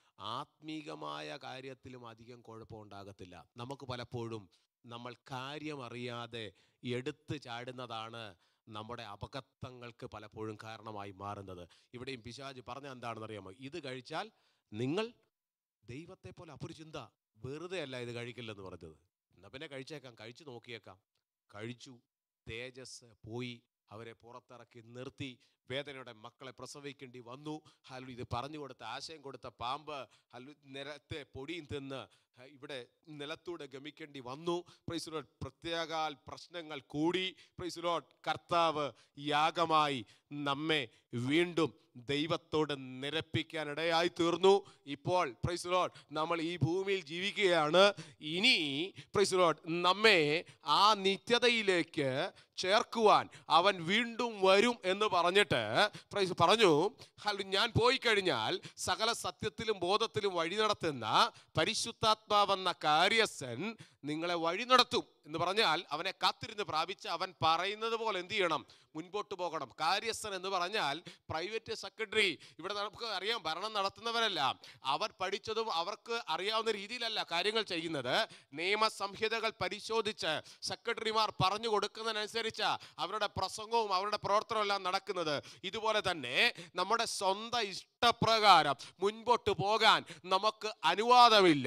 ആത്മീകമായ കാര്യത്തിലും അധികം കുഴപ്പമുണ്ടാകത്തില്ല നമുക്ക് പലപ്പോഴും നമ്മൾ കാര്യമറിയാതെ എടുത്തു ചാടുന്നതാണ് നമ്മുടെ അപകത്തങ്ങൾക്ക് പലപ്പോഴും കാരണമായി മാറുന്നത് ഇവിടെയും പിശാജ് പറഞ്ഞ എന്താണെന്ന് അറിയാമോ ഇത് കഴിച്ചാൽ നിങ്ങൾ ദൈവത്തെ പോലെ അപ്പൊ ഒരു ചിന്ത വെറുതെ അല്ല ഇത് കഴിക്കില്ലെന്ന് പറഞ്ഞത് എന്നാ പിന്നെ കഴിച്ചേക്കാം കഴിച്ചു നോക്കിയേക്കാം കഴിച്ചു തേജസ് പോയി അവരെ പുറത്തിറക്കി നിർത്തി വേദനയുടെ മക്കളെ പ്രസവിക്കേണ്ടി വന്നു ഹലു ഇത് പറഞ്ഞു കൊടുത്ത ആശയം കൊടുത്ത പാമ്പ് ഹലു നിലത്തെ പൊടിയും തിന്ന് ഹ, ഇവിടെ നിലത്തൂടെ ഗമിക്കേണ്ടി വന്നു പ്രൈസുലോട്ട് പ്രത്യേകാൽ പ്രശ്നങ്ങൾ കൂടി പ്രൈസുലോട്ട് കർത്താവ് യാഗമായി നമ്മെ വീണ്ടും ദൈവത്തോട് നിരപ്പിക്കാനിടയായി തീർന്നു ഇപ്പോൾ പ്രൈസുലോട്ട് നമ്മൾ ഈ ഭൂമിയിൽ ജീവിക്കുകയാണ് ഇനി പ്രൈസുലോട്ട് നമ്മെ ആ നിത്യതയിലേക്ക് ചേർക്കുവാൻ അവൻ വീണ്ടും വരും എന്ന് പറഞ്ഞിട്ട് പ്രൈസ് പറഞ്ഞു ഹലോ ഞാൻ പോയി കഴിഞ്ഞാൽ സകല സത്യത്തിലും ബോധത്തിലും വഴി നടത്തുന്ന പരിശുദ്ധാത്മാവെന്ന കാര്യസ്ഥൻ നിങ്ങളെ വഴി നടത്തും എന്ന് പറഞ്ഞാൽ അവനെ കാത്തിരുന്ന് പ്രാപിച്ച് അവൻ പറയുന്നത് പോലെ എന്ത് ചെയ്യണം മുൻപോട്ട് പോകണം കാര്യസ്ഥൻ എന്ന് പറഞ്ഞാൽ പ്രൈവറ്റ് സെക്രട്ടറി ഇവിടെ നമുക്ക് അറിയാം ഭരണം നടത്തുന്നവരല്ല അവർ പഠിച്ചതും അവർക്ക് അറിയാവുന്ന രീതിയിലല്ല കാര്യങ്ങൾ ചെയ്യുന്നത് നിയമസംഹിതകൾ പരിശോധിച്ച് സെക്രട്ടറിമാർ പറഞ്ഞു കൊടുക്കുന്നതിനനുസരിച്ച് അവരുടെ പ്രസംഗവും അവരുടെ പ്രവർത്തനവും എല്ലാം നടക്കുന്നത് ഇതുപോലെ തന്നെ നമ്മുടെ സ്വന്തം ഇഷ്ടപ്രകാരം മുൻപോട്ട് പോകാൻ നമുക്ക് അനുവാദമില്ല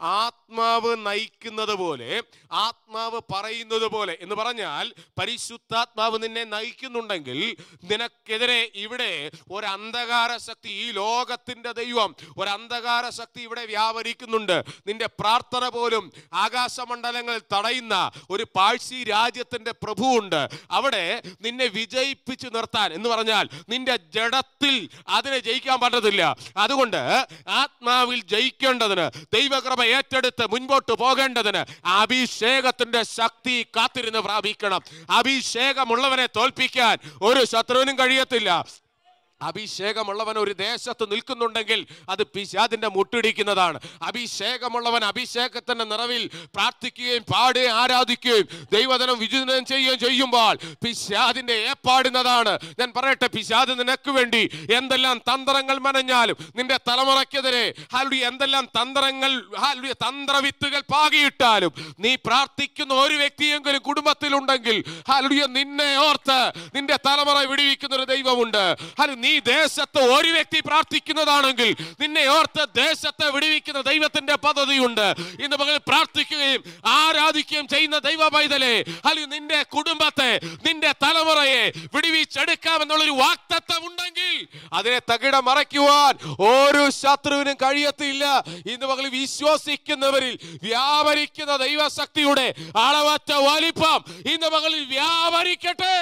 ആത്മാവ് നയിക്കുന്നത് പോലെ ആത്മാവ് പറയുന്നത് പോലെ എന്ന് പറഞ്ഞാൽ പരിശുദ്ധാത്മാവ് നിന്നെ നയിക്കുന്നുണ്ടെങ്കിൽ നിനക്കെതിരെ ഇവിടെ ഒരു അന്ധകാര ശക്തി ഈ ലോകത്തിന്റെ ദൈവം ഒരു അന്ധകാര ശക്തി ഇവിടെ വ്യാപരിക്കുന്നുണ്ട് നിന്റെ പ്രാർത്ഥന പോലും ആകാശമണ്ഡലങ്ങളിൽ തടയുന്ന ഒരു പാഴ്സി രാജ്യത്തിന്റെ പ്രഭുവുണ്ട് അവിടെ നിന്നെ വിജയിപ്പിച്ചു നിർത്താൻ എന്ന് പറഞ്ഞാൽ നിന്റെ ജഡത്തിൽ അതിനെ ജയിക്കാൻ പറ്റത്തില്ല അതുകൊണ്ട് ആത്മാവിൽ ജയിക്കേണ്ടതിന് ദൈവകൃപ ഏറ്റെടുത്ത് മുൻപോട്ട് പോകേണ്ടതിന് അഭിഷേകത്തിന്റെ ശക്തി കാത്തിരുന്ന് പ്രാപിക്കണം അഭിഷേകമുള്ളവനെ തോൽപ്പിക്കാൻ ഒരു ശത്രുവിനും കഴിയത്തില്ല അഭിഷേകമുള്ളവൻ ഒരു ദേശത്ത് നിൽക്കുന്നുണ്ടെങ്കിൽ അത് പിശാദിന്റെ മുട്ടിടിക്കുന്നതാണ് അഭിഷേകമുള്ളവൻ അഭിഷേകത്തിന്റെ നിറവിൽ പ്രാർത്ഥിക്കുകയും പാടുകയും ആരാധിക്കുകയും ദൈവജനം വിചിന്തനം ചെയ്യുകയും ചെയ്യുമ്പോൾ പിശാദിന്റെ ഏപ്പാടുന്നതാണ് ഞാൻ പറയട്ടെ പിശാദ് നിനക്ക് വേണ്ടി എന്തെല്ലാം തന്ത്രങ്ങൾ മനഞ്ഞാലും നിന്റെ തലമുറയ്ക്കെതിരെ ഹാലുടി എന്തെല്ലാം തന്ത്രങ്ങൾ ഹാലുടി തന്ത്രവിത്തുകൾ പാകിയിട്ടാലും നീ പ്രാർത്ഥിക്കുന്ന ഒരു വ്യക്തിയെങ്കിലും കുടുംബത്തിലുണ്ടെങ്കിൽ ഹാലുടിയ നിന്നെ ഓർത്ത് നിന്റെ തലമുറ വിടുവിക്കുന്ന ഒരു ദൈവമുണ്ട് ഹാലു നീ ദേശത്ത് ഒരു വ്യക്തി പ്രാർത്ഥിക്കുന്നതാണെങ്കിൽ നിന്നെ ഓർത്ത് ദേശത്തെ വിടുവിക്കുന്ന ദൈവത്തിന്റെ പദ്ധതിയുണ്ട് ഇന്ന് പകൽ പ്രാർത്ഥിക്കുകയും ആരാധിക്കുകയും ചെയ്യുന്ന ദൈവ പൈതലെ ഹാലു നിന്റെ കുടുംബത്തെ നിന്റെ തലമുറയെ വിടുവിച്ചെടുക്കാമെന്നുള്ളൊരു വാക്തത്വം ഉണ്ടെങ്കിൽ അതിനെ തകിടം മറയ്ക്കുവാൻ ഒരു ശത്രുവിനും കഴിയത്തില്ല ഇന്ന് പകൽ വിശ്വസിക്കുന്നവരിൽ വ്യാപരിക്കുന്ന ദൈവശക്തിയുടെ അളവറ്റ വലിപ്പം ഇന്ന് പകലിൽ വ്യാപരിക്കട്ടെ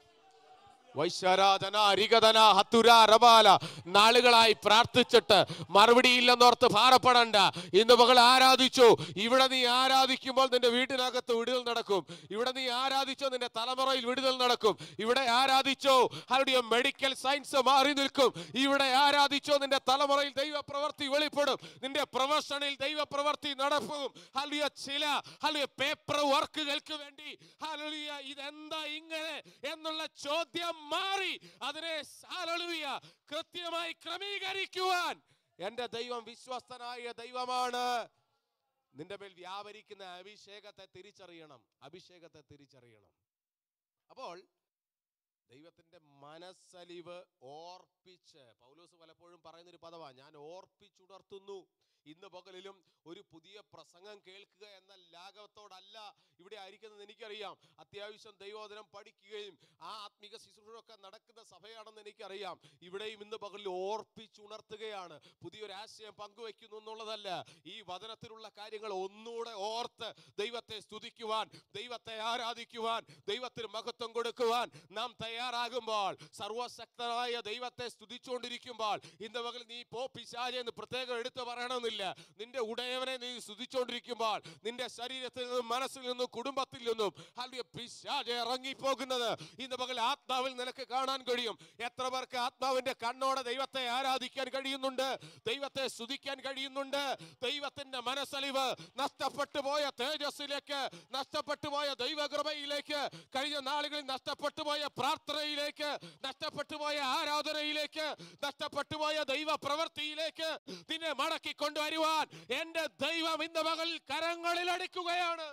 വൈശ്വരാധന അരികധന ഹത്തുര റബാല നാളുകളായി പ്രാർത്ഥിച്ചിട്ട് മറുപടിയില്ലെന്നോർത്ത് ഭാരപ്പെടണ്ട ഇന്ന് മകൾ ആരാധിച്ചു ഇവിടെ നീ ആരാധിക്കുമ്പോൾ നിന്റെ വീട്ടിനകത്ത് വിടുതൽ നടക്കും ഇവിടെ നീ ആരാധിച്ചോ നിന്റെ തലമുറയിൽ വിടുതൽ നടക്കും ഇവിടെ ആരാധിച്ചോ അവരുടെ മെഡിക്കൽ സയൻസ് മാറി നിൽക്കും ഇവിടെ ആരാധിച്ചോ നിന്റെ തലമുറയിൽ ദൈവ പ്രവൃത്തി വെളിപ്പെടും നിന്റെ പ്രൊഫഷനിൽ ദൈവ പ്രവൃത്തി നടക്കും ഹലിയ ചില ഹലിയ പേപ്പർ വർക്കുകൾക്ക് വേണ്ടി ഹലിയ ഇതെന്താ ഇങ്ങനെ എന്നുള്ള ചോദ്യം മാറി അതിനെ ഹല്ലേലൂയ കൃത്യമായി ക്രമീകരിക്കുവാൻ എന്റെ ദൈവം വിശ്വസ്തനായ ദൈവമാണ് നിന്റെ മേൽ വ്യാപരിക്കുന്ന അഭിഷേകത്തെ തിരിച്ചറിയണം അഭിഷേകത്തെ തിരിച്ചറിയണം അപ്പോൾ ദൈവത്തിന്റെ മനസ്സലിവ് ഓർപ്പിച്ച് പൗലോസ് പലപ്പോഴും പറയുന്നൊരു പദവാ ഞാൻ ഓർപ്പിച്ചുണർത്തുന്നു ഇന്ന് പകലിലും ഒരു പുതിയ പ്രസംഗം കേൾക്കുക എന്ന ലാഘവത്തോടല്ല ഇവിടെ ആയിരിക്കുന്നത് എനിക്കറിയാം അത്യാവശ്യം ദൈവോദനം പഠിക്കുകയും ആ ആത്മീക ശുശ്രൂഷയൊക്കെ നടക്കുന്ന സഭയാണെന്ന് എനിക്കറിയാം ഇവിടെയും ഇന്ന് പകലിൽ ഓർപ്പിച്ചുണർത്തുകയാണ് പുതിയൊരു ആശയം പങ്കുവെക്കുന്നു എന്നുള്ളതല്ല ഈ വചനത്തിലുള്ള കാര്യങ്ങൾ ഒന്നുകൂടെ ഓർത്ത് ദൈവത്തെ സ്തുതിക്കുവാൻ ദൈവത്തെ ആരാധിക്കുവാൻ ദൈവത്തിന് മഹത്വം കൊടുക്കുവാൻ നാം തയ്യാറാകുമ്പോൾ സർവശക്തനായ ദൈവത്തെ സ്തുതിച്ചുകൊണ്ടിരിക്കുമ്പോൾ ഇന്ന് പകൽ നീ പോ പിശാചെ എന്ന് പ്രത്യേകം എടുത്തു പറയണമെന്നില്ല നിന്റെ ഉടയവനെ നീ സ്തുതിച്ചുകൊണ്ടിരിക്കുമ്പോൾ നിന്റെ ശരീരത്തിൽ നിന്നും മനസ്സിൽ നിന്നും കുടുംബത്തിൽ നിന്നും അല്ലെങ്കിൽ പിശാചെ ഇറങ്ങിപ്പോകുന്നത് ഇന്ന് പകൽ ആത്മാവിൽ നിനക്ക് കാണാൻ കഴിയും എത്ര പേർക്ക് ആത്മാവിന്റെ കണ്ണോടെ ദൈവത്തെ ആരാധിക്കാൻ കഴിയുന്നുണ്ട് ദൈവത്തെ സ്തുതിക്കാൻ കഴിയുന്നുണ്ട് ദൈവത്തിന്റെ മനസ്സലിവ് നഷ്ടപ്പെട്ടു പോയ തേജസ്സിലേക്ക് നഷ്ടപ്പെട്ടു പോയ ദൈവകൃപയിലേക്ക് കഴിഞ്ഞ നാളുകളിൽ നഷ്ടപ്പെട്ടു പോയ പ്രാർത്ഥനയിലേക്ക് നഷ്ടപ്പെട്ടു പോയ ആരാധനയിലേക്ക് നഷ്ടപ്പെട്ടു പോയ ദൈവ പ്രവൃത്തിയിലേക്ക് നിന്നെ മടക്കി കൊണ്ടുവരുവാൻ എന്റെ ദൈവം ഇന്ന് മകൾ കരങ്ങളിൽ അടിക്കുകയാണ്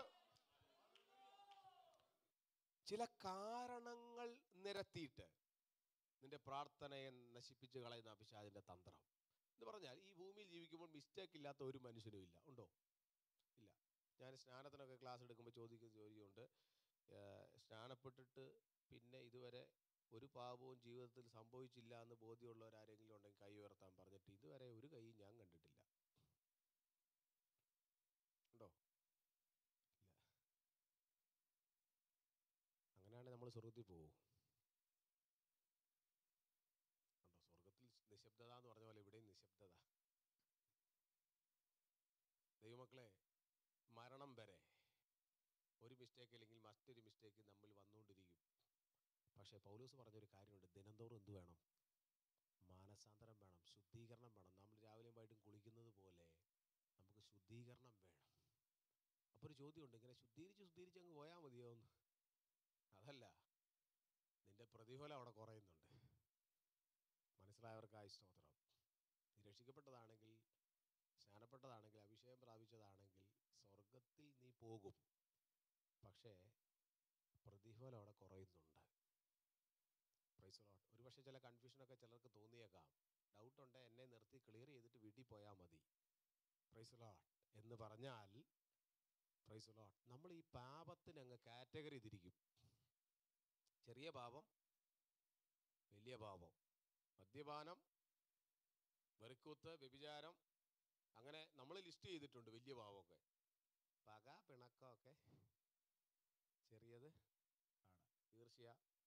ചില കാരണങ്ങൾ നിരത്തിയിട്ട് നിന്റെ പ്രാർത്ഥനയെ നശിപ്പിച്ച് കളയുന്ന അഭിഷാദിന്റെ തന്ത്രം എന്ന് പറഞ്ഞാൽ ഈ ഭൂമിയിൽ ജീവിക്കുമ്പോൾ മിസ്റ്റേക്ക് ഇല്ലാത്ത ഒരു മനുഷ്യനും ഇല്ല ഉണ്ടോ ഇല്ല ഞാൻ സ്നാനത്തിനൊക്കെ ക്ലാസ് എടുക്കുമ്പോൾ ചോദിക്കുന്ന ചോദ്യമുണ്ട് ഏർ സ്നാനപ്പെട്ടിട്ട് പിന്നെ ഇതുവരെ ഒരു പാപവും ജീവിതത്തിൽ സംഭവിച്ചില്ല എന്ന് ബോധ്യമുള്ളവരാരെങ്കിലും ഉണ്ടെങ്കിൽ കൈ ഉയർത്താൻ പറഞ്ഞിട്ട് ഇതുവരെ ഒരു കൈ ഞാൻ കണ്ടിട്ടില്ല ഉണ്ടോ ഇല്ല അങ്ങനെയാണെങ്കിൽ നമ്മൾ സ്വർഗത്തിൽ പോകും ഉണ്ടോ സ്വർഗത്തിൽ നിശബ്ദത എന്ന് പറഞ്ഞ പോലെ ഇവിടെയും നിശബ്ദത ദൈവമക്കളെ മരണം വരെ ഒരു മിസ്റ്റേക്ക് അല്ലെങ്കിൽ മറ്റൊരു മിസ്റ്റേക്ക് നമ്മിൽ വന്നുകൊണ്ടിരിക്കും പക്ഷേ പൗലൂസ് പറഞ്ഞൊരു കാര്യമുണ്ട് ദിനംതോറും എന്ത് വേണം മാനസാന്തരം വേണം ശുദ്ധീകരണം വേണം നമ്മൾ രാവിലെയും വൈകിട്ടും കുളിക്കുന്നത് പോലെ നമുക്ക് ശുദ്ധീകരണം വേണം അപ്പോൾ ഒരു ചോദ്യമുണ്ട് ഇങ്ങനെ ശുദ്ധീകരിച്ച് ശുദ്ധീകരിച്ച് അങ്ങ് പോയാൽ മതിയോ എന്ന് അതല്ല നിന്റെ പ്രതിഫലം അവിടെ കുറയുന്നുണ്ട് മനസ്സിലായവർക്കായി സ്തോത്രം നീ രക്ഷിക്കപ്പെട്ടതാണെങ്കിൽ സ്നാനപ്പെട്ടതാണെങ്കിൽ അഭിഷേകം പ്രാപിച്ചതാണെങ്കിൽ സ്വർഗത്തിൽ നീ പോകും പക്ഷേ പ്രതിഫലം അവിടെ കുറയുന്നുണ്ട് പ്രൈസ് ലോട്ട് ഒരു പക്ഷേ ചില കൺഫ്യൂഷനൊക്കെ ചിലർക്ക് തോന്നിയേക്കാം ഡൗട്ട് ഉണ്ട് എന്നെ നിർത്തി ക്ലിയർ ചെയ്തിട്ട് വീട്ടിൽ പോയാൽ മതി പ്രൈസ് ലോട്ട് എന്ന് പറഞ്ഞാൽ പ്രൈസ് ലോട്ട് നമ്മൾ ഈ പാപത്തിന് അങ്ങ് കാറ്റഗറി തിരിക്കും ചെറിയ പാപം വലിയ പാപം മദ്യപാനം വെറുക്കൂത്ത് വ്യഭിചാരം അങ്ങനെ നമ്മൾ ലിസ്റ്റ് ചെയ്തിട്ടുണ്ട് വലിയ പാവമൊക്കെ പക പിണക്കമൊക്കെ ചെറിയത് ആണ് ഈർഷ്യ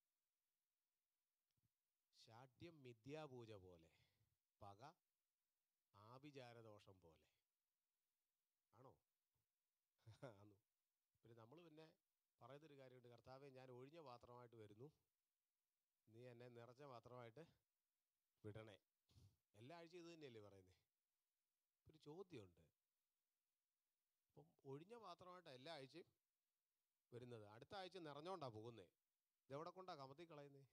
ശാഠ്യം മിഥ്യാപൂജ പോലെ പക ആഭിചാരദോഷം പോലെ ആണോ ആന്നു പിന്നെ നമ്മൾ പിന്നെ പറയുന്നൊരു കാര്യമുണ്ട് കർത്താവെ ഞാൻ ഒഴിഞ്ഞ പാത്രമായിട്ട് വരുന്നു നീ എന്നെ നിറച്ച പാത്രമായിട്ട് വിടണേ എല്ലാ ആഴ്ചയും ഇത് തന്നെയല്ലേ പറയുന്നത് ഒരു ചോദ്യമുണ്ട് അപ്പം ഒഴിഞ്ഞ പാത്രമായിട്ടാണ് എല്ലാ ആഴ്ചയും വരുന്നത് അടുത്ത ആഴ്ച നിറഞ്ഞോണ്ടാ പോകുന്നേ ഇതെവിടെ കൊണ്ടാ കമത്തി കളയുന്നേ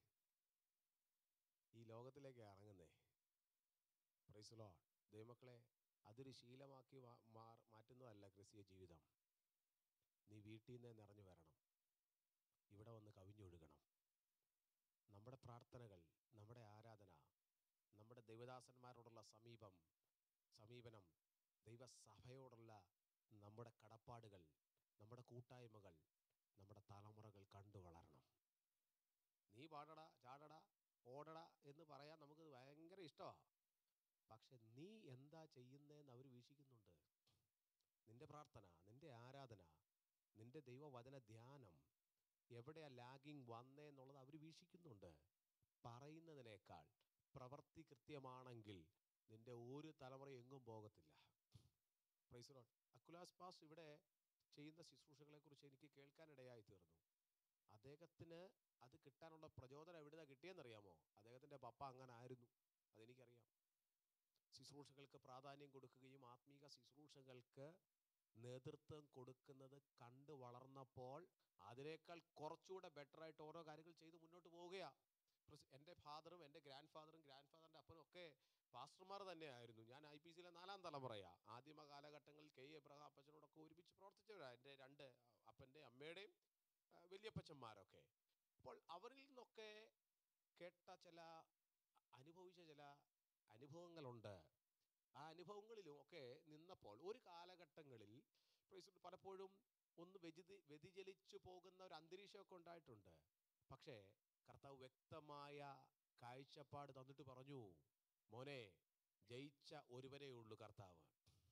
ഈ ലോകത്തിലേക്ക് ഇറങ്ങുന്നേ പ്രൈസലോ ദൈവമക്കളെ അതൊരു ശീലമാക്കി മാ- മാർ- മാറ്റുന്നതല്ല ക്രിസ്തീയ ജീവിതം നീ വീട്ടിൽ നിന്ന് നിറഞ്ഞു വരണം ഇവിടെ വന്ന് കവിഞ്ഞൊഴുകണം നമ്മുടെ പ്രാർത്ഥനകൾ നമ്മുടെ ആരാധന നമ്മുടെ ദൈവദാസന്മാരോടുള്ള സമീപം സമീപനം ദൈവസഭയോടുള്ള നമ്മുടെ കടപ്പാടുകൾ നമ്മുടെ കൂട്ടായ്മകൾ നമ്മുടെ തലമുറകൾ കണ്ടു വളരണം നീ പാടടാ ചാടടാ ഓടടാ എന്ന് പറയാൻ നമുക്ക് ഭയങ്കര ഇഷ്ടമാണ് പക്ഷെ നീ എന്താ ചെയ്യുന്നതെന്ന് അവർ വീക്ഷിക്കുന്നുണ്ട് നിന്റെ പ്രാർത്ഥന നിന്റെ ആരാധന നിന്റെ ദൈവവചന ധ്യാനം എവിടെയാ ലാഗിങ് വന്നേ എന്നുള്ളത് അവർ വീക്ഷിക്കുന്നുണ്ട് പറയുന്നതിനേക്കാൾ പ്രവൃത്തി കൃത്യമാണെങ്കിൽ നിന്റെ ഒരു തലമുറ എങ്ങും പോകത്തില്ല പ്രൈസ് ലോഡ് അക്കുലാസ് പാസ് ഇവിടെ ചെയ്യുന്ന ശുശ്രൂഷകളെ കുറിച്ച് എനിക്ക് കേൾക്കാനിടയായി തീർന്നു അദ്ദേഹത്തിന് അത് കിട്ടാനുള്ള പ്രചോദനം എവിടുന്നാ കിട്ടിയെന്നറിയാമോ അദ്ദേഹത്തിന്റെ പപ്പ അങ്ങനെ ആയിരുന്നു അതെനിക്കറിയാം ശുശ്രൂഷകൾക്ക് പ്രാധാന്യം കൊടുക്കുകയും ആത്മീക ശുശ്രൂഷകൾക്ക് നേതൃത്വം കൊടുക്കുന്നത് കണ്ടു വളർന്നപ്പോൾ അതിനേക്കാൾ കുറച്ചുകൂടെ ബെറ്റർ ആയിട്ട് ഓരോ കാര്യങ്ങൾ ചെയ്ത് മുന്നോട്ട് പോവുകയാ പ്രസ്- എൻ്റെ ഫാദറും എൻ്റെ ഗ്രാൻഡ് ഫാദറും ഗ്രാൻഡ് ഫാദറിൻ്റെ അപ്പനും ഒക്കെ പാസ്റ്റർമാർ തന്നെയായിരുന്നു ഞാൻ ഐ പി സിയിലെ നാലാം തലമുറയാ ആദിമ കാലഘട്ടങ്ങളിൽ കെ എബ്രഹാം അപ്പച്ചനോടൊക്കെ ഒരുമിച്ച് പ്രവർത്തിച്ചവരാ എൻ്റെ രണ്ട് അപ്പൻ്റെ അമ്മയുടെയും ആ, വല്യപ്പച്ചന്മാരൊക്കെ അപ്പോൾ അവരിൽ നിന്നൊക്കെ കേട്ട ചില അനുഭവിച്ച ചില അനുഭവങ്ങളുണ്ട് ആ അനുഭവങ്ങളിലും ഒക്കെ നിന്നപ്പോൾ ഒരു കാലഘട്ടങ്ങളിൽ praise the Lord, പലപ്പോഴും ഒന്ന് വ്യതിതി വ്യതിചലിച്ചു പോകുന്ന ഒരു അന്തരീക്ഷമൊക്കെ ഉണ്ടായിട്ടുണ്ട് പക്ഷേ കർത്താവ് വ്യക്തമായ കാഴ്ചപ്പാട് തന്നിട്ട് പറഞ്ഞു മോനെ ജയിച്ച ഒരുവനേ ഉള്ളൂ കർത്താവ്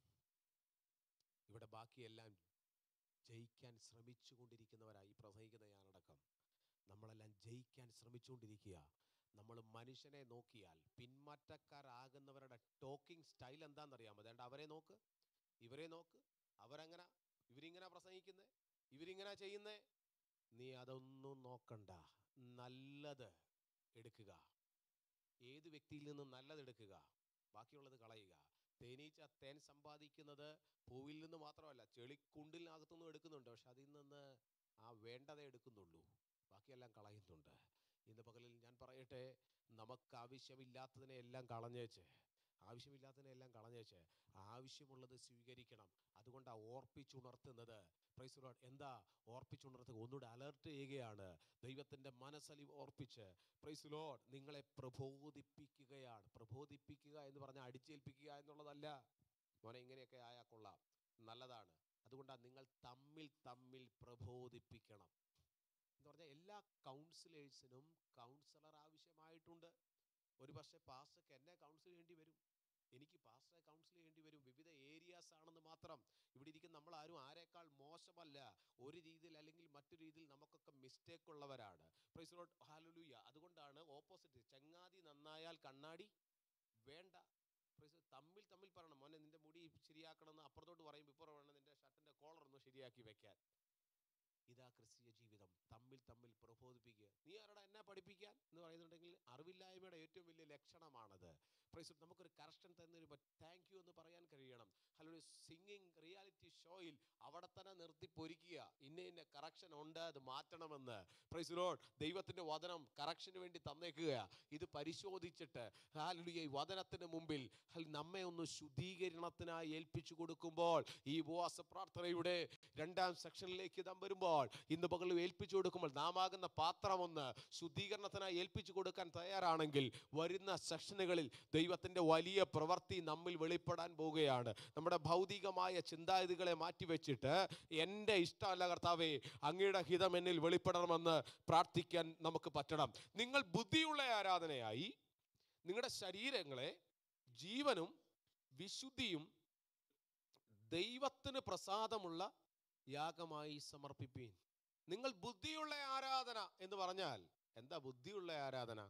ഇവിടെ ബാക്കിയെല്ലാം ജയിക്കാൻ ശ്രമിച്ചു കൊണ്ടിരിക്കുന്നവരായി പ്രസംഗിക്കുന്ന ഞാനടക്കം നമ്മളെല്ലാം ജയിക്കാൻ ശ്രമിച്ചുകൊണ്ടിരിക്കുക നമ്മൾ മനുഷ്യനെ നോക്കിയാൽ പിന്മാറ്റക്കാരാകുന്നവരുടെ ടോക്കിംഗ് സ്റ്റൈൽ എന്താണെന്നറിയാമോ അതേണ്ട അവരെ നോക്ക് ഇവരെ നോക്ക് അവരെങ്ങനെ ഇവരിങ്ങനെ പ്രസംഗിക്കുന്നേ ഇവരിങ്ങനെ ചെയ്യുന്നേ നീ അതൊന്നും നോക്കണ്ട നല്ലത് എടുക്കുക ഏത് വ്യക്തിയിൽ നിന്നും നല്ലത് എടുക്കുക ബാക്കിയുള്ളത് കളയുക തേനീച്ച തേൻ സമ്പാദിക്കുന്നത് പൂവിൽ നിന്ന് മാത്രമല്ല ചെളിക്കുണ്ടിനകത്തുനിന്നും എടുക്കുന്നുണ്ട് പക്ഷെ അതിൽ നിന്ന് ആ വേണ്ടതേ എടുക്കുന്നുള്ളൂ ബാക്കിയെല്ലാം കളയുന്നുണ്ട് ഇന്ന് പകലിൽ ഞാൻ പറയട്ടെ നമുക്ക് ആവശ്യമില്ലാത്തതിനെ എല്ലാം കളഞ്ഞേച്ച് ആവശ്യമില്ലാത്തതിനെ എല്ലാം കളഞ്ഞേച്ച് ആവശ്യമുള്ളത് സ്വീകരിക്കണം അതുകൊണ്ടാണ് ഓർപ്പിച്ചുണർത്തുന്നത് പ്രൈസ് ലോഡ് എന്താ ഓർപ്പിച്ചുണർത്തുക ഒന്നുകൂടെ അലർട്ട് ചെയ്യുകയാണ് ദൈവത്തിൻ്റെ മനസ്സലി ഓർപ്പിച്ച് പ്രൈസ് ലോഡ് നിങ്ങളെ പ്രബോധിപ്പിക്കുകയാണ് പ്രബോധിപ്പിക്കുക എന്ന് പറഞ്ഞാൽ അടിച്ചേൽപ്പിക്കുക എന്നുള്ളതല്ല മോനെ ഇങ്ങനെയൊക്കെ ആയാൽ കൊള്ളാം നല്ലതാണ് അതുകൊണ്ടാണ് നിങ്ങൾ തമ്മിൽ തമ്മിൽ പ്രബോധിപ്പിക്കണം എന്ന് പറഞ്ഞാൽ എല്ലാ കൗൺസിലേഴ്സിനും കൗൺസിലർ ആവശ്യമായിട്ടുണ്ട് ഒരു പക്ഷേ പാസ്റ്റർക്ക് എന്നെ കൗൺസിൽ ചെയ്യേണ്ടി വരും എനിക്ക് പാസ്റ്ററെ കൗൺസിൽ ചെയ്യേണ്ടി വരും വിവിധ ഏരിയാസ് ആണെന്ന് മാത്രം ഇവിടെ ഇരിക്കുന്ന നമ്മൾ ആരും ആരെക്കാൾ മോശമല്ല ഒരു രീതിയിൽ അല്ലെങ്കിൽ മറ്റൊരു രീതിയിൽ നമുക്കൊക്കെ മിസ്റ്റേക്ക് ഉള്ളവരാണ് പ്രൈസ് ഹാലുലൂയ അതുകൊണ്ടാണ് ഓപ്പോസിറ്റ് ചങ്ങാതി നന്നായാൽ കണ്ണാടി വേണ്ട പ്രൈസ് തമ്മിൽ തമ്മിൽ പറയണം മോനെ നിന്റെ മുടി ശരിയാക്കണം എന്ന് അപ്പുറത്തോട്ട് പറയുമ്പോൾ ഇപ്പുറം വേണം നിന്റെ ഷർട്ടിന്റെ കോളർ ഒന്ന് ശരിയാക്കി വെക്കാൻ ഇതാ ക്രിസ്തീയ ജീവിതം തമ്മിൽ തമ്മിൽ പ്രബോധിപ്പിക്കുക നീ ആരുടെ എന്നെ പഠിപ്പിക്കാൻ എന്ന് പറയുന്നുണ്ടെങ്കിൽ അറിവില്ലായ്മയുടെ ഏറ്റവും വലിയ ലക്ഷണമാണത് പ്രൈസ് നമുക്കൊരു കറക്ഷൻ തന്നിരുമ്പോൾ താങ്ക് യു എന്ന് പറയാൻ കഴിയണം അല്ലെങ്കിൽ സിംഗിങ് റിയാലിറ്റി ഷോയിൽ അവിടെ തന്നെ നിർത്തി പൊരിക്കുക ഇന്ന ഇന്ന കറക്ഷൻ ഉണ്ട് അത് മാറ്റണമെന്ന് പ്രൈസ് ലോഡ് ദൈവത്തിന്റെ വചനം കറക്ഷന് വേണ്ടി തന്നേക്കുക ഇത് പരിശോധിച്ചിട്ട് ഹാലുയ ഈ വചനത്തിന് മുമ്പിൽ ഹൽ നമ്മെ ഒന്ന് ശുദ്ധീകരണത്തിനായി ഏൽപ്പിച്ചു കൊടുക്കുമ്പോൾ ഈ ഉപവാസ പ്രാർത്ഥനയുടെ രണ്ടാം സെക്ഷനിലേക്ക് നാം വരുമ്പോൾ ഇന്ന് പകൽ ഏൽപ്പിച്ചു കൊടുക്കുമ്പോൾ നാം ആകുന്ന പാത്രം ഒന്ന് ശുദ്ധീകരണത്തിനായി ഏൽപ്പിച്ചു കൊടുക്കാൻ തയ്യാറാണെങ്കിൽ വരുന്ന സെക്ഷനുകളിൽ ദൈവത്തിൻ്റെ വലിയ പ്രവൃത്തി നമ്മിൽ വെളിപ്പെടാൻ പോവുകയാണ് നമ്മുടെ ഭൗതികമായ ചിന്താഗതികളെ മാറ്റിവെച്ചിട്ട് എൻ്റെ ഇഷ്ടമല്ല കർത്താവേ അങ്ങയുടെ ഹിതം എന്നിൽ വെളിപ്പെടണമെന്ന് പ്രാർത്ഥിക്കാൻ നമുക്ക് പറ്റണം നിങ്ങൾ ബുദ്ധിയുള്ള ആരാധനയായി നിങ്ങളുടെ ശരീരങ്ങളെ ജീവനും വിശുദ്ധിയും ദൈവത്തിന് പ്രസാദമുള്ള യാഗമായി സമർപ്പിപ്പീൻ നിങ്ങൾ ബുദ്ധിയുള്ള ആരാധന എന്ന് പറഞ്ഞാൽ എന്താ ബുദ്ധിയുള്ള ആരാധന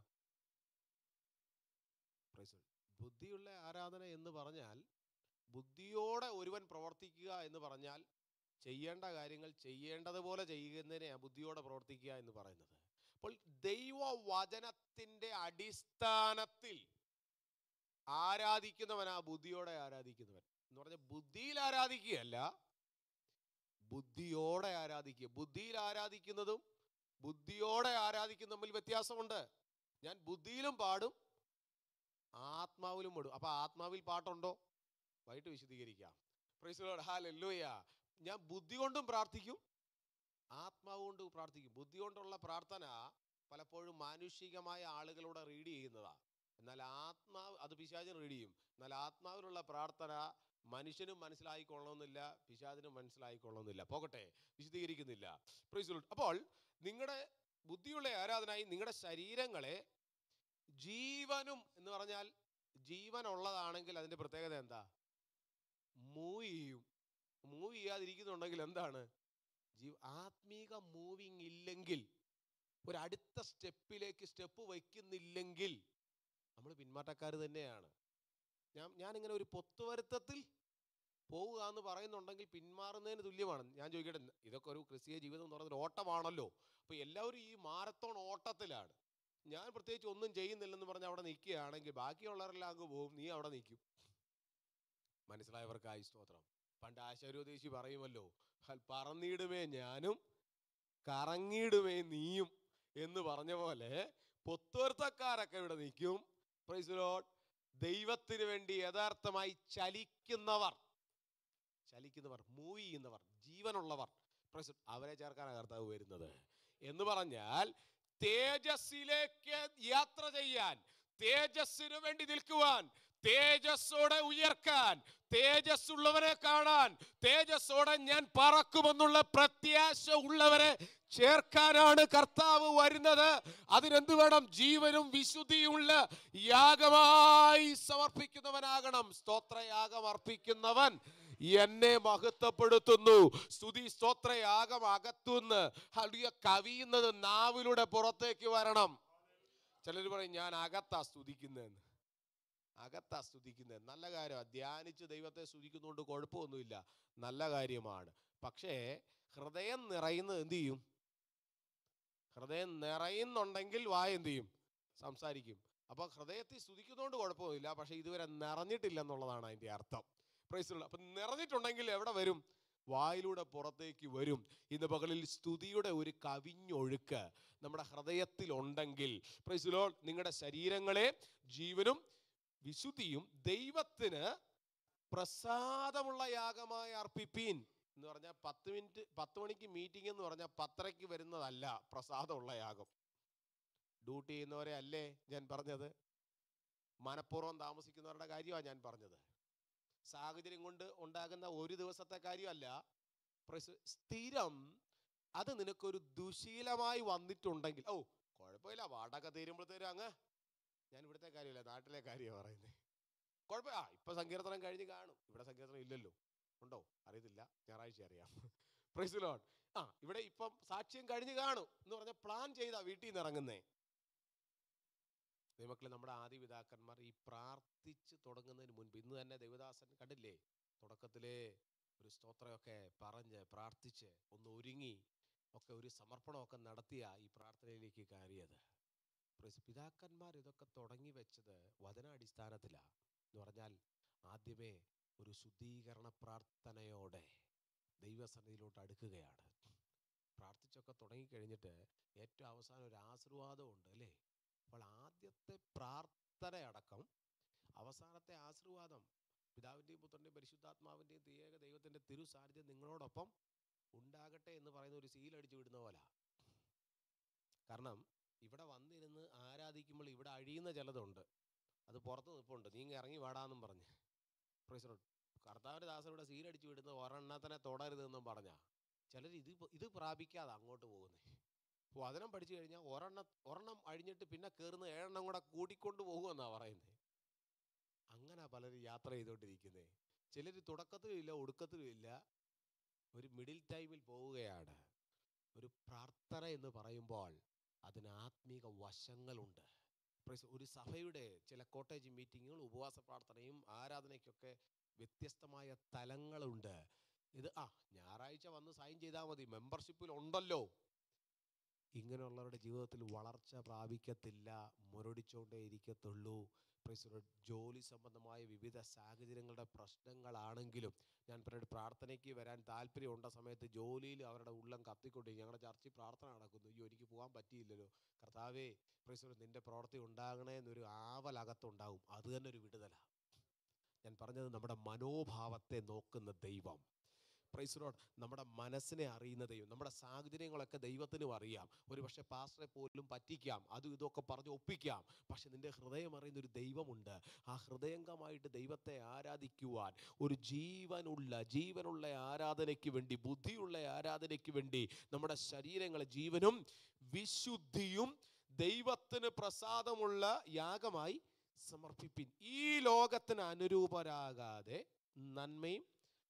Praise the Lord. ബുദ്ധിയുള്ള ആരാധന എന്ന് പറഞ്ഞാൽ ബുദ്ധിയോടെ ഒരുവൻ പ്രവർത്തിക്കുക എന്ന് പറഞ്ഞാൽ ചെയ്യേണ്ട കാര്യങ്ങൾ ചെയ്യേണ്ടതുപോലെ ചെയ്യുന്നതിനെയാണ് ബുദ്ധിയോടെ പ്രവർത്തിക്കുക എന്ന് പറയുന്നത് അപ്പോൾ ദൈവവചനത്തിൻ്റെ അടിസ്ഥാനത്തിൽ ആരാധിക്കുന്നവനാ ബുദ്ധിയോടെ ആരാധിക്കുന്നവൻ എന്ന് പറഞ്ഞാൽ ബുദ്ധിയിൽ ആരാധിക്കുകയല്ല ബുദ്ധിയോടെ ആരാധിക്കുക ബുദ്ധിയിൽ ആരാധിക്കുന്നതും ബുദ്ധിയോടെ ആരാധിക്കുന്ന തമ്മിൽ വ്യത്യാസമുണ്ട് ഞാൻ ബുദ്ധിയിലും പാടും ആത്മാവിലും പാടും അപ്പൊ ആത്മാവിൽ പാട്ടുണ്ടോ വൈകിട്ട് വിശദീകരിക്കാം പ്രൈസ് ഹാലൂയ ഞാൻ ബുദ്ധി കൊണ്ടും പ്രാർത്ഥിക്കും ആത്മാവ് കൊണ്ട് പ്രാർത്ഥിക്കും ബുദ്ധി കൊണ്ടുള്ള പ്രാർത്ഥന പലപ്പോഴും മാനുഷികമായ ആളുകളോട് റീഡ് ചെയ്യുന്നതാ എന്നാൽ ആത്മാവ് അത് പിശാചിന് റീഡ് ചെയ്യും എന്നാൽ ആത്മാവിലുള്ള പ്രാർത്ഥന മനുഷ്യനും മനസ്സിലായിക്കൊള്ളണമെന്നില്ല പിശാചിനും മനസ്സിലായിക്കൊള്ളണമെന്നില്ല പോകട്ടെ വിശദീകരിക്കുന്നില്ല Praise the Lord. അപ്പോൾ നിങ്ങളുടെ ബുദ്ധിയുള്ള ആരാധനായി നിങ്ങളുടെ ശരീരങ്ങളെ ജീവനും എന്ന് പറഞ്ഞാൽ ജീവൻ ഉള്ളതാണെങ്കിൽ അതിന്റെ പ്രത്യേകത എന്താ മൂവ് ചെയ്യും മൂവ് ചെയ്യാതിരിക്കുന്നുണ്ടെങ്കിൽ എന്താണ് ജീവ ആത്മീക മൂവിങ് ഇല്ലെങ്കിൽ ഒരു അടുത്ത സ്റ്റെപ്പിലേക്ക് സ്റ്റെപ്പ് വയ്ക്കുന്നില്ലെങ്കിൽ നമ്മൾ പിന്മാറ്റക്കാർ തന്നെയാണ് ഞാൻ ഞാനിങ്ങനെ ഒരു പൊത്തുവരുത്തത്തിൽ പോവുക എന്ന് പറയുന്നുണ്ടെങ്കിൽ പിന്മാറുന്നതിന് തുല്യമാണ് ഞാൻ ചോദിക്കട്ടെ ഇതൊക്കെ ഒരു ക്രിസ്തീയ ജീവിതം എന്ന് പറയുന്നത് ഒരു ഓട്ടമാണല്ലോ അപ്പോൾ എല്ലാവരും ഈ മാരത്തോൺ ഓട്ടത്തിലാണ് ഞാൻ പ്രത്യേകിച്ച് ഒന്നും ചെയ്യുന്നില്ലെന്ന് പറഞ്ഞ് അവിടെ നിൽക്കുകയാണെങ്കിൽ ബാക്കിയുള്ളവരെല്ലാം അങ്ങ് പോകും നീ അവിടെ നിൽക്കും മനസ്സിലായവർക്കായി സ്തോത്രം പണ്ട് ആശാരോദേശി പറയുമല്ലോ "ഹൽ പറന്നിടുമേ ഞാനും കറങ്ങിയിടുമേ നീയും എന്ന് പറഞ്ഞ പോലെ പൊത്തുവരുത്തക്കാരൊക്കെ ഇവിടെ നിൽക്കും പ്രൈസ് ലോഡ് ദൈവത്തിന് വേണ്ടി യഥാർത്ഥമായി ചലിക്കുന്നവർ ചലിക്കുന്നവർ മൂവ് ചെയ്യുന്നവർ ജീവനുള്ളവർ പ്രൈസ് ലോർഡ്, അവരെ ചേർക്കാനാണ് കർത്താവ് വരുന്നത് എന്ന് പറഞ്ഞാൽ തേജസ്സിലേക്ക് യാത്ര ചെയ്യാൻ തേജസ്സിനു വേണ്ടി നിൽക്കുവാൻ തേജസ്സോടെ ഉയർക്കാൻ തേജസ്സുള്ളവരെ കാണാൻ തേജസ്സോടെ ഞാൻ പറക്കുമെന്നുള്ള പ്രത്യാശ ഉള്ളവരെ ചേർക്കാനാണ് കർത്താവ് വരുന്നത് അതിനെന്ത് വേണം ജീവനും വിശുദ്ധിയുള്ള യാഗമായി സമർപ്പിക്കുന്നവനാകണം സ്തോത്രയാഗം അർപ്പിക്കുന്നവൻ എന്നെ മഹത്വപ്പെടുത്തുന്നു സ്തുതി സ്തോത്രയാഗം അകത്തുനിന്ന് ഹലിയ കവിയുന്നത് നാവിലൂടെ പുറത്തേക്ക് വരണം ചിലർ പറയും ഞാൻ അകത്താ സ്തുതിക്കുന്നതെന്ന് അകത്താ സ്തുതിക്കുന്നത് നല്ല കാര്യമാണ് ധ്യാനിച്ച് ദൈവത്തെ സ്തുതിക്കുന്നതുകൊണ്ട് കുഴപ്പമൊന്നുമില്ല നല്ല കാര്യമാണ് പക്ഷേ ഹൃദയം നിറയുന്നത് എന്ത് ചെയ്യും ഹൃദയം നിറയുന്നുണ്ടെങ്കിൽ വായ എന്ത് ചെയ്യും സംസാരിക്കും അപ്പൊ ഹൃദയത്തിൽ സ്തുതിക്കുന്നതുകൊണ്ട് കുഴപ്പമൊന്നുമില്ല പക്ഷെ ഇതുവരെ നിറഞ്ഞിട്ടില്ല എന്നുള്ളതാണ് അതിന്റെ അർത്ഥം പ്രൈസ് അപ്പൊ നിറഞ്ഞിട്ടുണ്ടെങ്കിൽ എവിടെ വരും വായിലൂടെ പുറത്തേക്ക് വരും ഇന്ന് പകലിൽ സ്തുതിയുടെ ഒരു കവിഞ്ഞൊഴുക്ക് നമ്മുടെ ഹൃദയത്തിൽ ഉണ്ടെങ്കിൽ പ്രൈസിലോ നിങ്ങളുടെ ശരീരങ്ങളെ ജീവനും വിശുദ്ധിയും ദൈവത്തിന് പ്രസാദമുള്ള യാഗമായി അർപ്പിപ്പീൻ എന്ന് പറഞ്ഞാൽ പത്ത് മിനിറ്റ് പത്ത് മണിക്ക് മീറ്റിംഗ് എന്ന് പറഞ്ഞാൽ പത്തരയ്ക്ക് വരുന്നതല്ല പ്രസാദമുള്ള യാഗം ഡ്യൂട്ടി ചെയ്യുന്നവരെ അല്ലേ ഞാൻ പറഞ്ഞത് മനഃപൂർവ്വം താമസിക്കുന്നവരുടെ കാര്യമാണ് ഞാൻ പറഞ്ഞത് സാഹചര്യം കൊണ്ട് ഉണ്ടാകുന്ന ഒരു ദിവസത്തെ കാര്യമല്ല പ്രസ്- സ്ഥിരം അത് നിനക്കൊരു ദുശീലമായി വന്നിട്ടുണ്ടെങ്കിൽ ഓ കുഴപ്പമില്ല വാടക തീരുമ്പോഴത്തേരും അങ്ങ് ഞാൻ ഇവിടുത്തെ കാര്യമല്ല നാട്ടിലെ കാര്യമാണ് പറയുന്നത് കുഴപ്പമില്ല ആ ഇപ്പൊ സങ്കീർത്തനം കഴിഞ്ഞ് കാണും ഇവിടെ സങ്കീർത്തനം ഇല്ലല്ലോ ഉണ്ടോ അറിയത്തില്ല ഞായറാഴ്ച അറിയാം പ്രൈസ് ലോൺ ആ ഇവിടെ ഇപ്പം സാക്ഷ്യം കഴിഞ്ഞ് കാണും എന്ന് പറഞ്ഞ പ്ലാൻ ചെയ്താ വീട്ടിൽ നിന്ന് ഇറങ്ങുന്നേ ദൈവമക്കളെ നമ്മുടെ ആദ്യ പിതാക്കന്മാർ ഈ പ്രാർത്ഥിച്ച് തുടങ്ങുന്നതിന് മുൻപ് ഇന്ന് തന്നെ ദേവദാസൻ കണ്ടില്ലേ തുടക്കത്തിലെ ഒരു സ്തോത്രമൊക്കെ പറഞ്ഞ് പ്രാർത്ഥിച്ച് ഒന്ന് ഒരുങ്ങി ഒക്കെ ഒരു സമർപ്പണമൊക്കെ നടത്തിയ ഈ പ്രാർത്ഥനയിലേക്ക് കയറിയത് പ്രൈസ് പിതാക്കന്മാർ ഇതൊക്കെ തുടങ്ങി വെച്ചത് വചനാടിസ്ഥാനത്തിലാണ് എന്ന് പറഞ്ഞാൽ ആദ്യമേ ഒരു ശുദ്ധീകരണ പ്രാർത്ഥനയോടെ ദൈവസന്നിധിയിലോട്ട് അടുക്കുകയാണ് പ്രാർത്ഥിച്ചൊക്കെ തുടങ്ങിക്കഴിഞ്ഞിട്ട് ഏറ്റവും അവസാനം ഒരു ആശീർവാദമുണ്ട് അല്ലേ അപ്പോൾ ആദ്യത്തെ പ്രാർത്ഥനയടക്കം അവസാനത്തെ ആശീർവാദം പിതാവിൻ്റെയും പുത്രൻ്റെയും പരിശുദ്ധാത്മാവിൻ്റെയും തിയേക ദൈവത്തിൻ്റെ തിരു സാന്നിധ്യം നിങ്ങളോടൊപ്പം ഉണ്ടാകട്ടെ എന്ന് പറയുന്ന ഒരു സീലടിച്ചു വിടുന്ന പോലെ കാരണം ഇവിടെ വന്നിരുന്ന് ആരാധിക്കുമ്പോൾ ഇവിടെ അഴിയുന്ന ചിലതുണ്ട് അത് പുറത്ത് നിൽപ്പുണ്ട് നീങ്ങ ഇറങ്ങി വാടാന്നും പറഞ്ഞ് Praise the Lord. കർത്താവിൻ്റെ ദാസൻ ഇവിടെ സീലടിച്ചു വിടുന്ന ഒരെണ്ണത്തിനെ തുടരുതെന്നും പറഞ്ഞാ ചിലർ ഇത് ഇപ്പൊ- ഇത് പ്രാപിക്കാതെ അങ്ങോട്ട് പോകുന്നേ വചനം പഠിച്ചു കഴിഞ്ഞാൽ ഒരെണ്ണം ഒരെണ്ണം അഴിഞ്ഞിട്ട് പിന്നെ കയറുന്ന ഏഴെണ്ണം കൂടെ കൂട്ടിക്കൊണ്ട് പോകുമെന്നാ പറയുന്നത് അങ്ങനെ പലരും യാത്ര ചെയ്തുകൊണ്ടിരിക്കുന്നേ ചിലർ തുടക്കത്തിലും ഇല്ല ഒടുക്കത്തിലും ഇല്ല ഒരു മിഡിൽ ടൈമിൽ പോവുകയാണ് ഒരു പ്രാർത്ഥന എന്ന് പറയുമ്പോൾ അതിന് ആത്മീക വശങ്ങളുണ്ട് Praise ഒരു സഭയുടെ ചില കോട്ടേജ് മീറ്റിങ്ങുകൾ ഉപവാസ പ്രാർത്ഥനയും ആരാധനയ്ക്കൊക്കെ വ്യത്യസ്തമായ തലങ്ങളുണ്ട് ഇത് ആ ഞായറാഴ്ച വന്ന് സൈൻ ചെയ്താൽ മതി മെമ്പർഷിപ്പിൽ ഉണ്ടല്ലോ ഇങ്ങനെയുള്ളവരുടെ ജീവിതത്തിൽ വളർച്ച പ്രാപിക്കത്തില്ല മുരടിച്ചുകൊണ്ടേ ഇരിക്കത്തുള്ളൂ Praise the Lord. ജോലി സംബന്ധമായ വിവിധ സാഹചര്യങ്ങളുടെ പ്രശ്നങ്ങളാണെങ്കിലും ഞാൻ പിന്നീട് പ്രാർത്ഥനയ്ക്ക് വരാൻ താല്പര്യമുണ്ട സമയത്ത് ജോലിയിൽ അവരുടെ ഉള്ളം കത്തിക്കൊണ്ട് ഞങ്ങളുടെ ചർച്ചിൽ പ്രാർത്ഥന നടക്കുന്നു അയ്യോ എനിക്ക് പോകാൻ പറ്റിയില്ലല്ലോ കർത്താവേ പ്രൈസ് the Lord, നിന്റെ പ്രവൃത്തി ഉണ്ടാകണേ എന്നൊരു ആവലകത്തുണ്ടാവും അത് തന്നെ ഒരു വിടുതല ഞാൻ പറഞ്ഞത് നമ്മുടെ മനോഭാവത്തെ നോക്കുന്ന ദൈവം പ്രൈസ് ലോഡ് നമ്മുടെ മനസ്സിനെ അറിയുന്ന ദൈവം നമ്മുടെ സാഹചര്യങ്ങളൊക്കെ ദൈവത്തിനും അറിയാം ഒരു പക്ഷേ പാസ്റ്ററെ പോലും പറ്റിക്കാം അതും ഇതൊക്കെ പറഞ്ഞ് ഒപ്പിക്കാം പക്ഷെ നിന്റെ ഹൃദയം അറിയുന്ന ഒരു ദൈവമുണ്ട് ആ ഹൃദയംഗമായിട്ട് ദൈവത്തെ ആരാധിക്കുവാൻ ഒരു ജീവനുള്ള ജീവനുള്ള ആരാധനയ്ക്ക് വേണ്ടി ബുദ്ധിയുള്ള ആരാധനയ്ക്ക് വേണ്ടി നമ്മുടെ ശരീരങ്ങളെ ജീവനും വിശുദ്ധിയും ദൈവത്തിന് പ്രസാദമുള്ള യാഗമായി സമർപ്പിപ്പിൻ ഈ ലോകത്തിന് അനുരൂപരാകാതെ നന്മയും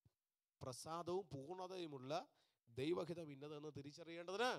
പ്രസാദവും പൂർണ്ണതയുമുള്ള ദൈവഹിതം ഇന്നതെന്ന് തിരിച്ചറിയേണ്ടതിന്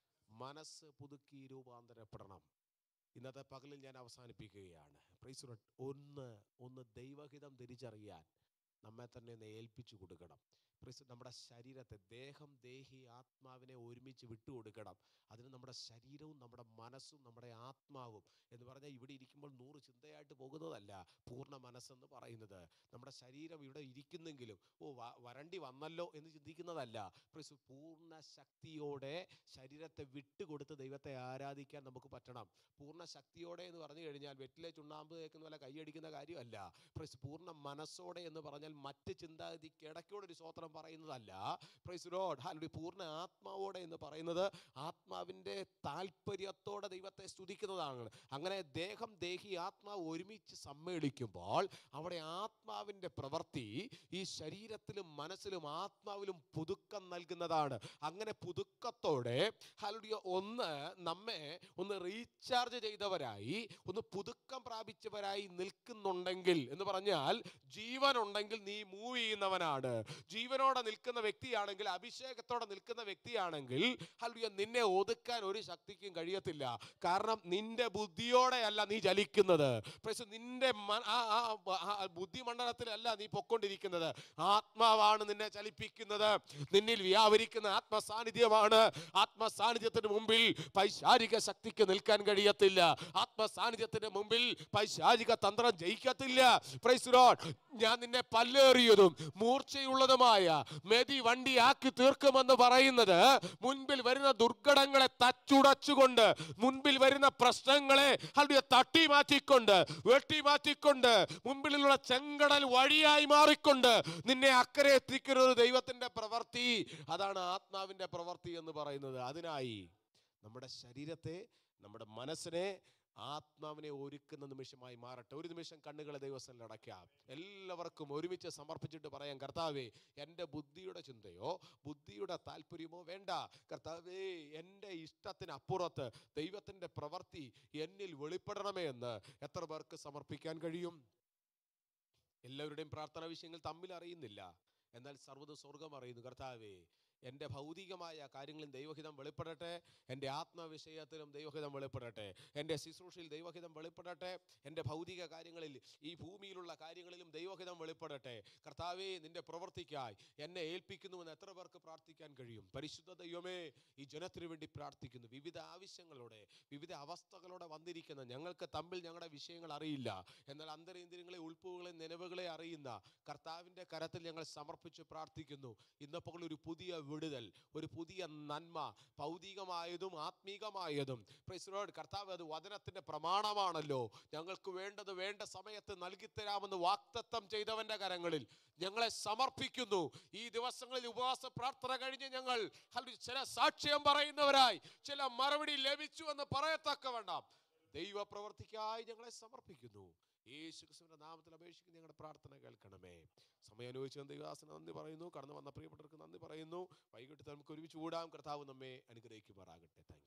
മനസ്സ് പുതുക്കി രൂപാന്തരപ്പെടണം ഇന്നത്തെ പകലിൽ ഞാൻ അവസാനിപ്പിക്കുകയാണ് പ്രൈസ് ലോർഡ്. ഒന്ന് ഒന്ന് ദൈവഹിതം തിരിച്ചറിയാൻ നമ്മെ തന്നെ ഒന്ന് ഏൽപ്പിച്ചു കൊടുക്കണം പ്രൈസ് നമ്മുടെ ശരീരത്തെ ദേഹം ദേഹി ആത്മാവിനെ ഒരുമിച്ച് വിട്ടുകൊടുക്കണം അതിന് നമ്മുടെ ശരീരവും നമ്മുടെ മനസ്സും നമ്മുടെ ആത്മാവും എന്ന് പറഞ്ഞാൽ ഇവിടെ ഇരിക്കുമ്പോൾ നൂറ് ചിന്തയായിട്ട് പോകുന്നതല്ല പൂർണ്ണ മനസ്സെന്ന് പറയുന്നത് നമ്മുടെ ശരീരം ഇവിടെ ഇരിക്കുന്നെങ്കിലും ഓ വ- വരണ്ടി വന്നല്ലോ എന്ന് ചിന്തിക്കുന്നതല്ല പ്രൈസ് പൂർണ്ണ ശക്തിയോടെ ശരീരത്തെ വിട്ടുകൊടുത്ത് ദൈവത്തെ ആരാധിക്കാൻ നമുക്ക് പറ്റണം പൂർണ്ണ ശക്തിയോടെ എന്ന് പറഞ്ഞു കഴിഞ്ഞാൽ വെറ്റിലെ ചുണ്ണാമ്പ് തേക്കുന്ന പോലെ കൈയടിക്കുന്ന കാര്യമല്ല പ്രൈസ് പൂർണ്ണ മനസ്സോടെ എന്ന് പറഞ്ഞാൽ മറ്റ് ചിന്താഗതിക്ക് ഇടയ്ക്കൂടെ ഒരു സ്വോത്രം പറയുന്നതല്ല പ്രൈസ് ലോഡ് ഹാലി പൂർണ്ണ ആത്മാവോടെ എന്ന് പറയുന്നത് ആത്മാവിൻ്റെ താല്പര്യത്തോടെ ദൈവത്തെ സ്തുതിക്കുന്നതാണ് അങ്ങനെ ദേഹം ദേഹി ആത്മാവ് ഒരുമിച്ച് സമ്മേളിക്കുമ്പോൾ അവിടെ ആത്മാവിൻ്റെ പ്രവൃത്തി ഈ ശരീരത്തിലും മനസ്സിലും ആത്മാവിലും പുതുക്കം നൽകുന്നതാണ് അങ്ങനെ പുതുക്കത്തോടെ ഹലുടിയ ഒന്ന് നമ്മെ ഒന്ന് റീചാർജ് ചെയ്തവരായി ഒന്ന് പുതുക്കം പ്രാപിച്ചവരായി നിൽക്കുന്നുണ്ടെങ്കിൽ എന്ന് പറഞ്ഞാൽ ജീവനുണ്ടെങ്കിൽ നീ മൂവ് ചെയ്യുന്നവനാണ് ജീവനോടെ നിൽക്കുന്ന വ്യക്തിയാണെങ്കിൽ അഭിഷേകത്തോടെ നിൽക്കുന്ന വ്യക്തിയാണെങ്കിൽ ഹലുടിയ നിന്നെ ഒതുക്കാൻ ഒരു ശക്തിക്കും കഴിയത്തില്ല കാരണം നിന്റെ ബുദ്ധിയോടെയല്ല നീ ചലിക്കുന്നത് പക്ഷെ നിന്റെ മ- ആ- ആ- ആ ബുദ്ധിമണ്ഡലത്തിലല്ല നീ പൊക്കൊണ്ടിരിക്കുന്നത് ആത്മാവാണ് നിന്നെ ചലിപ്പിക്കുന്നത് നിന്നിൽ വ്യാപരിക്കുന്ന ആത്മസാന്നിധ്യമാണ് ആത്മസാന്നിധ്യത്തിന് മുമ്പിൽ പൈശാരിക ശക്തിക്ക് നിൽക്കാൻ കഴിയത്തില്ല ആത്മസാന്നിധ്യത്തിന് മുമ്പിൽ പൈശാരിക തന്ത്രം ജയിക്കത്തില്ല Praise the Lord. ഞാൻ നിന്നെ പല്ലേറിയതും മൂർച്ചയുള്ളതുമായ മെതി വണ്ടിയാക്കി തീർക്കുമെന്ന് പറയുന്നത് മുൻപിൽ വരുന്ന ദുർഘടങ്ങളെ തച്ചുടച്ചുകൊണ്ട് മുൻപിൽ വരുന്ന പ്രശ്നങ്ങളെ അവിടെ തട്ടി മാറ്റിക്കൊണ്ട് വെട്ടി മാറ്റിക്കൊണ്ട് മുൻപിലുള്ള ചെങ്കടൽ വഴിയായി മാറിക്കൊണ്ട് നിന്നെ അക്കരെ എത്തിക്കുന്ന ഒരു ദൈവത്തിന്റെ പ്രവൃത്തി അതാണ് ആത്മാവിന്റെ പ്രവൃത്തി എന്ന് പറയുന്നത് അതിനായി നമ്മുടെ ശരീരത്തെ നമ്മുടെ മനസ്സിനെ ആത്മാവിനെ ഒരുക്കുന്ന നിമിഷമായി മാറട്ടെ ഒരു നിമിഷം കണ്ണുകളെ ദൈവസ്ഥലിൽ അടയ്ക്കാം എല്ലാവർക്കും ഒരുമിച്ച് സമർപ്പിച്ചിട്ട് പറയാം കർത്താവേ എൻ്റെ ബുദ്ധിയുടെ ചിന്തയോ ബുദ്ധിയുടെ താല്പര്യമോ വേണ്ട കർത്താവേ എൻ്റെ ഇഷ്ടത്തിന് അപ്പുറത്ത് ദൈവത്തിൻ്റെ പ്രവൃത്തി എന്നിൽ വെളിപ്പെടണമേ എന്ന് എത്ര പേർക്ക് സമർപ്പിക്കാൻ കഴിയും എല്ലാവരുടെയും പ്രാർത്ഥനാ വിഷയങ്ങൾ തമ്മിൽ അറിയുന്നില്ല എന്നാൽ സർവ്വത സ്വർഗം അറിയുന്നു കർത്താവേ എൻ്റെ ഭൗതികമായ കാര്യങ്ങളിൽ ദൈവഹിതം വെളിപ്പെടട്ടെ എൻ്റെ ആത്മവിഷയത്തിലും ദൈവഹിതം വെളിപ്പെടട്ടെ എൻ്റെ ശുശ്രൂഷയിൽ ദൈവഹിതം വെളിപ്പെടട്ടെ എൻ്റെ ഭൗതിക കാര്യങ്ങളിൽ ഈ ഭൂമിയിലുള്ള കാര്യങ്ങളിലും ദൈവഹിതം വെളിപ്പെടട്ടെ കർത്താവേ നിന്റെ പ്രവർത്തിക്കായി എന്നെ ഏൽപ്പിക്കുന്നുവെന്ന് എത്ര പേർക്ക് പ്രാർത്ഥിക്കാൻ കഴിയും പരിശുദ്ധ ദൈവമേ ഈ ജനത്തിനു വേണ്ടി പ്രാർത്ഥിക്കുന്നു വിവിധ ആവശ്യങ്ങളോടെ വിവിധ അവസ്ഥകളോടെ വന്നിരിക്കുന്ന ഞങ്ങൾക്ക് തമ്മിൽ ഞങ്ങളുടെ വിഷയങ്ങൾ അറിയില്ല എന്നാൽ അന്തരേന്ദ്രിയങ്ങളെ ഉൾപ്പുകളെ നിലവുകളെ അറിയുന്ന കർത്താവിൻ്റെ കരത്തിൽ ഞങ്ങൾ സമർപ്പിച്ച് പ്രാർത്ഥിക്കുന്നു ഇന്നപ്പോൾ ഒരു പുതിയ വിടുതൽ ഒരു പുതിയ നന്മ ഭൗതികമായതും ആത്മീകമായതും Praise the Lord. കർത്താവ് അത് വചനത്തിന്റെ പ്രമാണമാണല്ലോ ഞങ്ങൾക്ക് വേണ്ടത് വേണ്ട സമയത്ത് നൽകിത്തരാമെന്ന് വാക്തത്വം ചെയ്തവന്റെ കരങ്ങളിൽ ഞങ്ങളെ സമർപ്പിക്കുന്നു ഈ ദിവസങ്ങളിൽ ഉപവാസ പ്രാർത്ഥന കഴിഞ്ഞ് ഞങ്ങൾ ഹല്ലേലൂയ, ചില സാക്ഷ്യം പറയുന്നവരായി ചില മറുപടി ലഭിച്ചു എന്ന് പറയത്തക്ക വേണ്ട ദൈവപ്രവർത്തിക്കായി ഞങ്ങളെ സമർപ്പിക്കുന്നു യേശു ക്രിസ്തുവിന്റെ നാമത്തിൽ അപേക്ഷിക്കുന്ന ഞങ്ങളുടെ പ്രാർത്ഥന കേൾക്കണമേ സമയം അനുഭവിച്ച ദൈവദാസന് നന്ദി പറയുന്നു കടന്നു വന്ന പ്രിയപ്പെട്ടവർക്ക് നന്ദി പറയുന്നു വൈകിട്ട് നമുക്ക് ഒരുമിച്ച് കൂടാം കർത്താവ് നമ്മെ അനുഗ്രഹിക്കുമാറാകട്ടെ താങ്ക്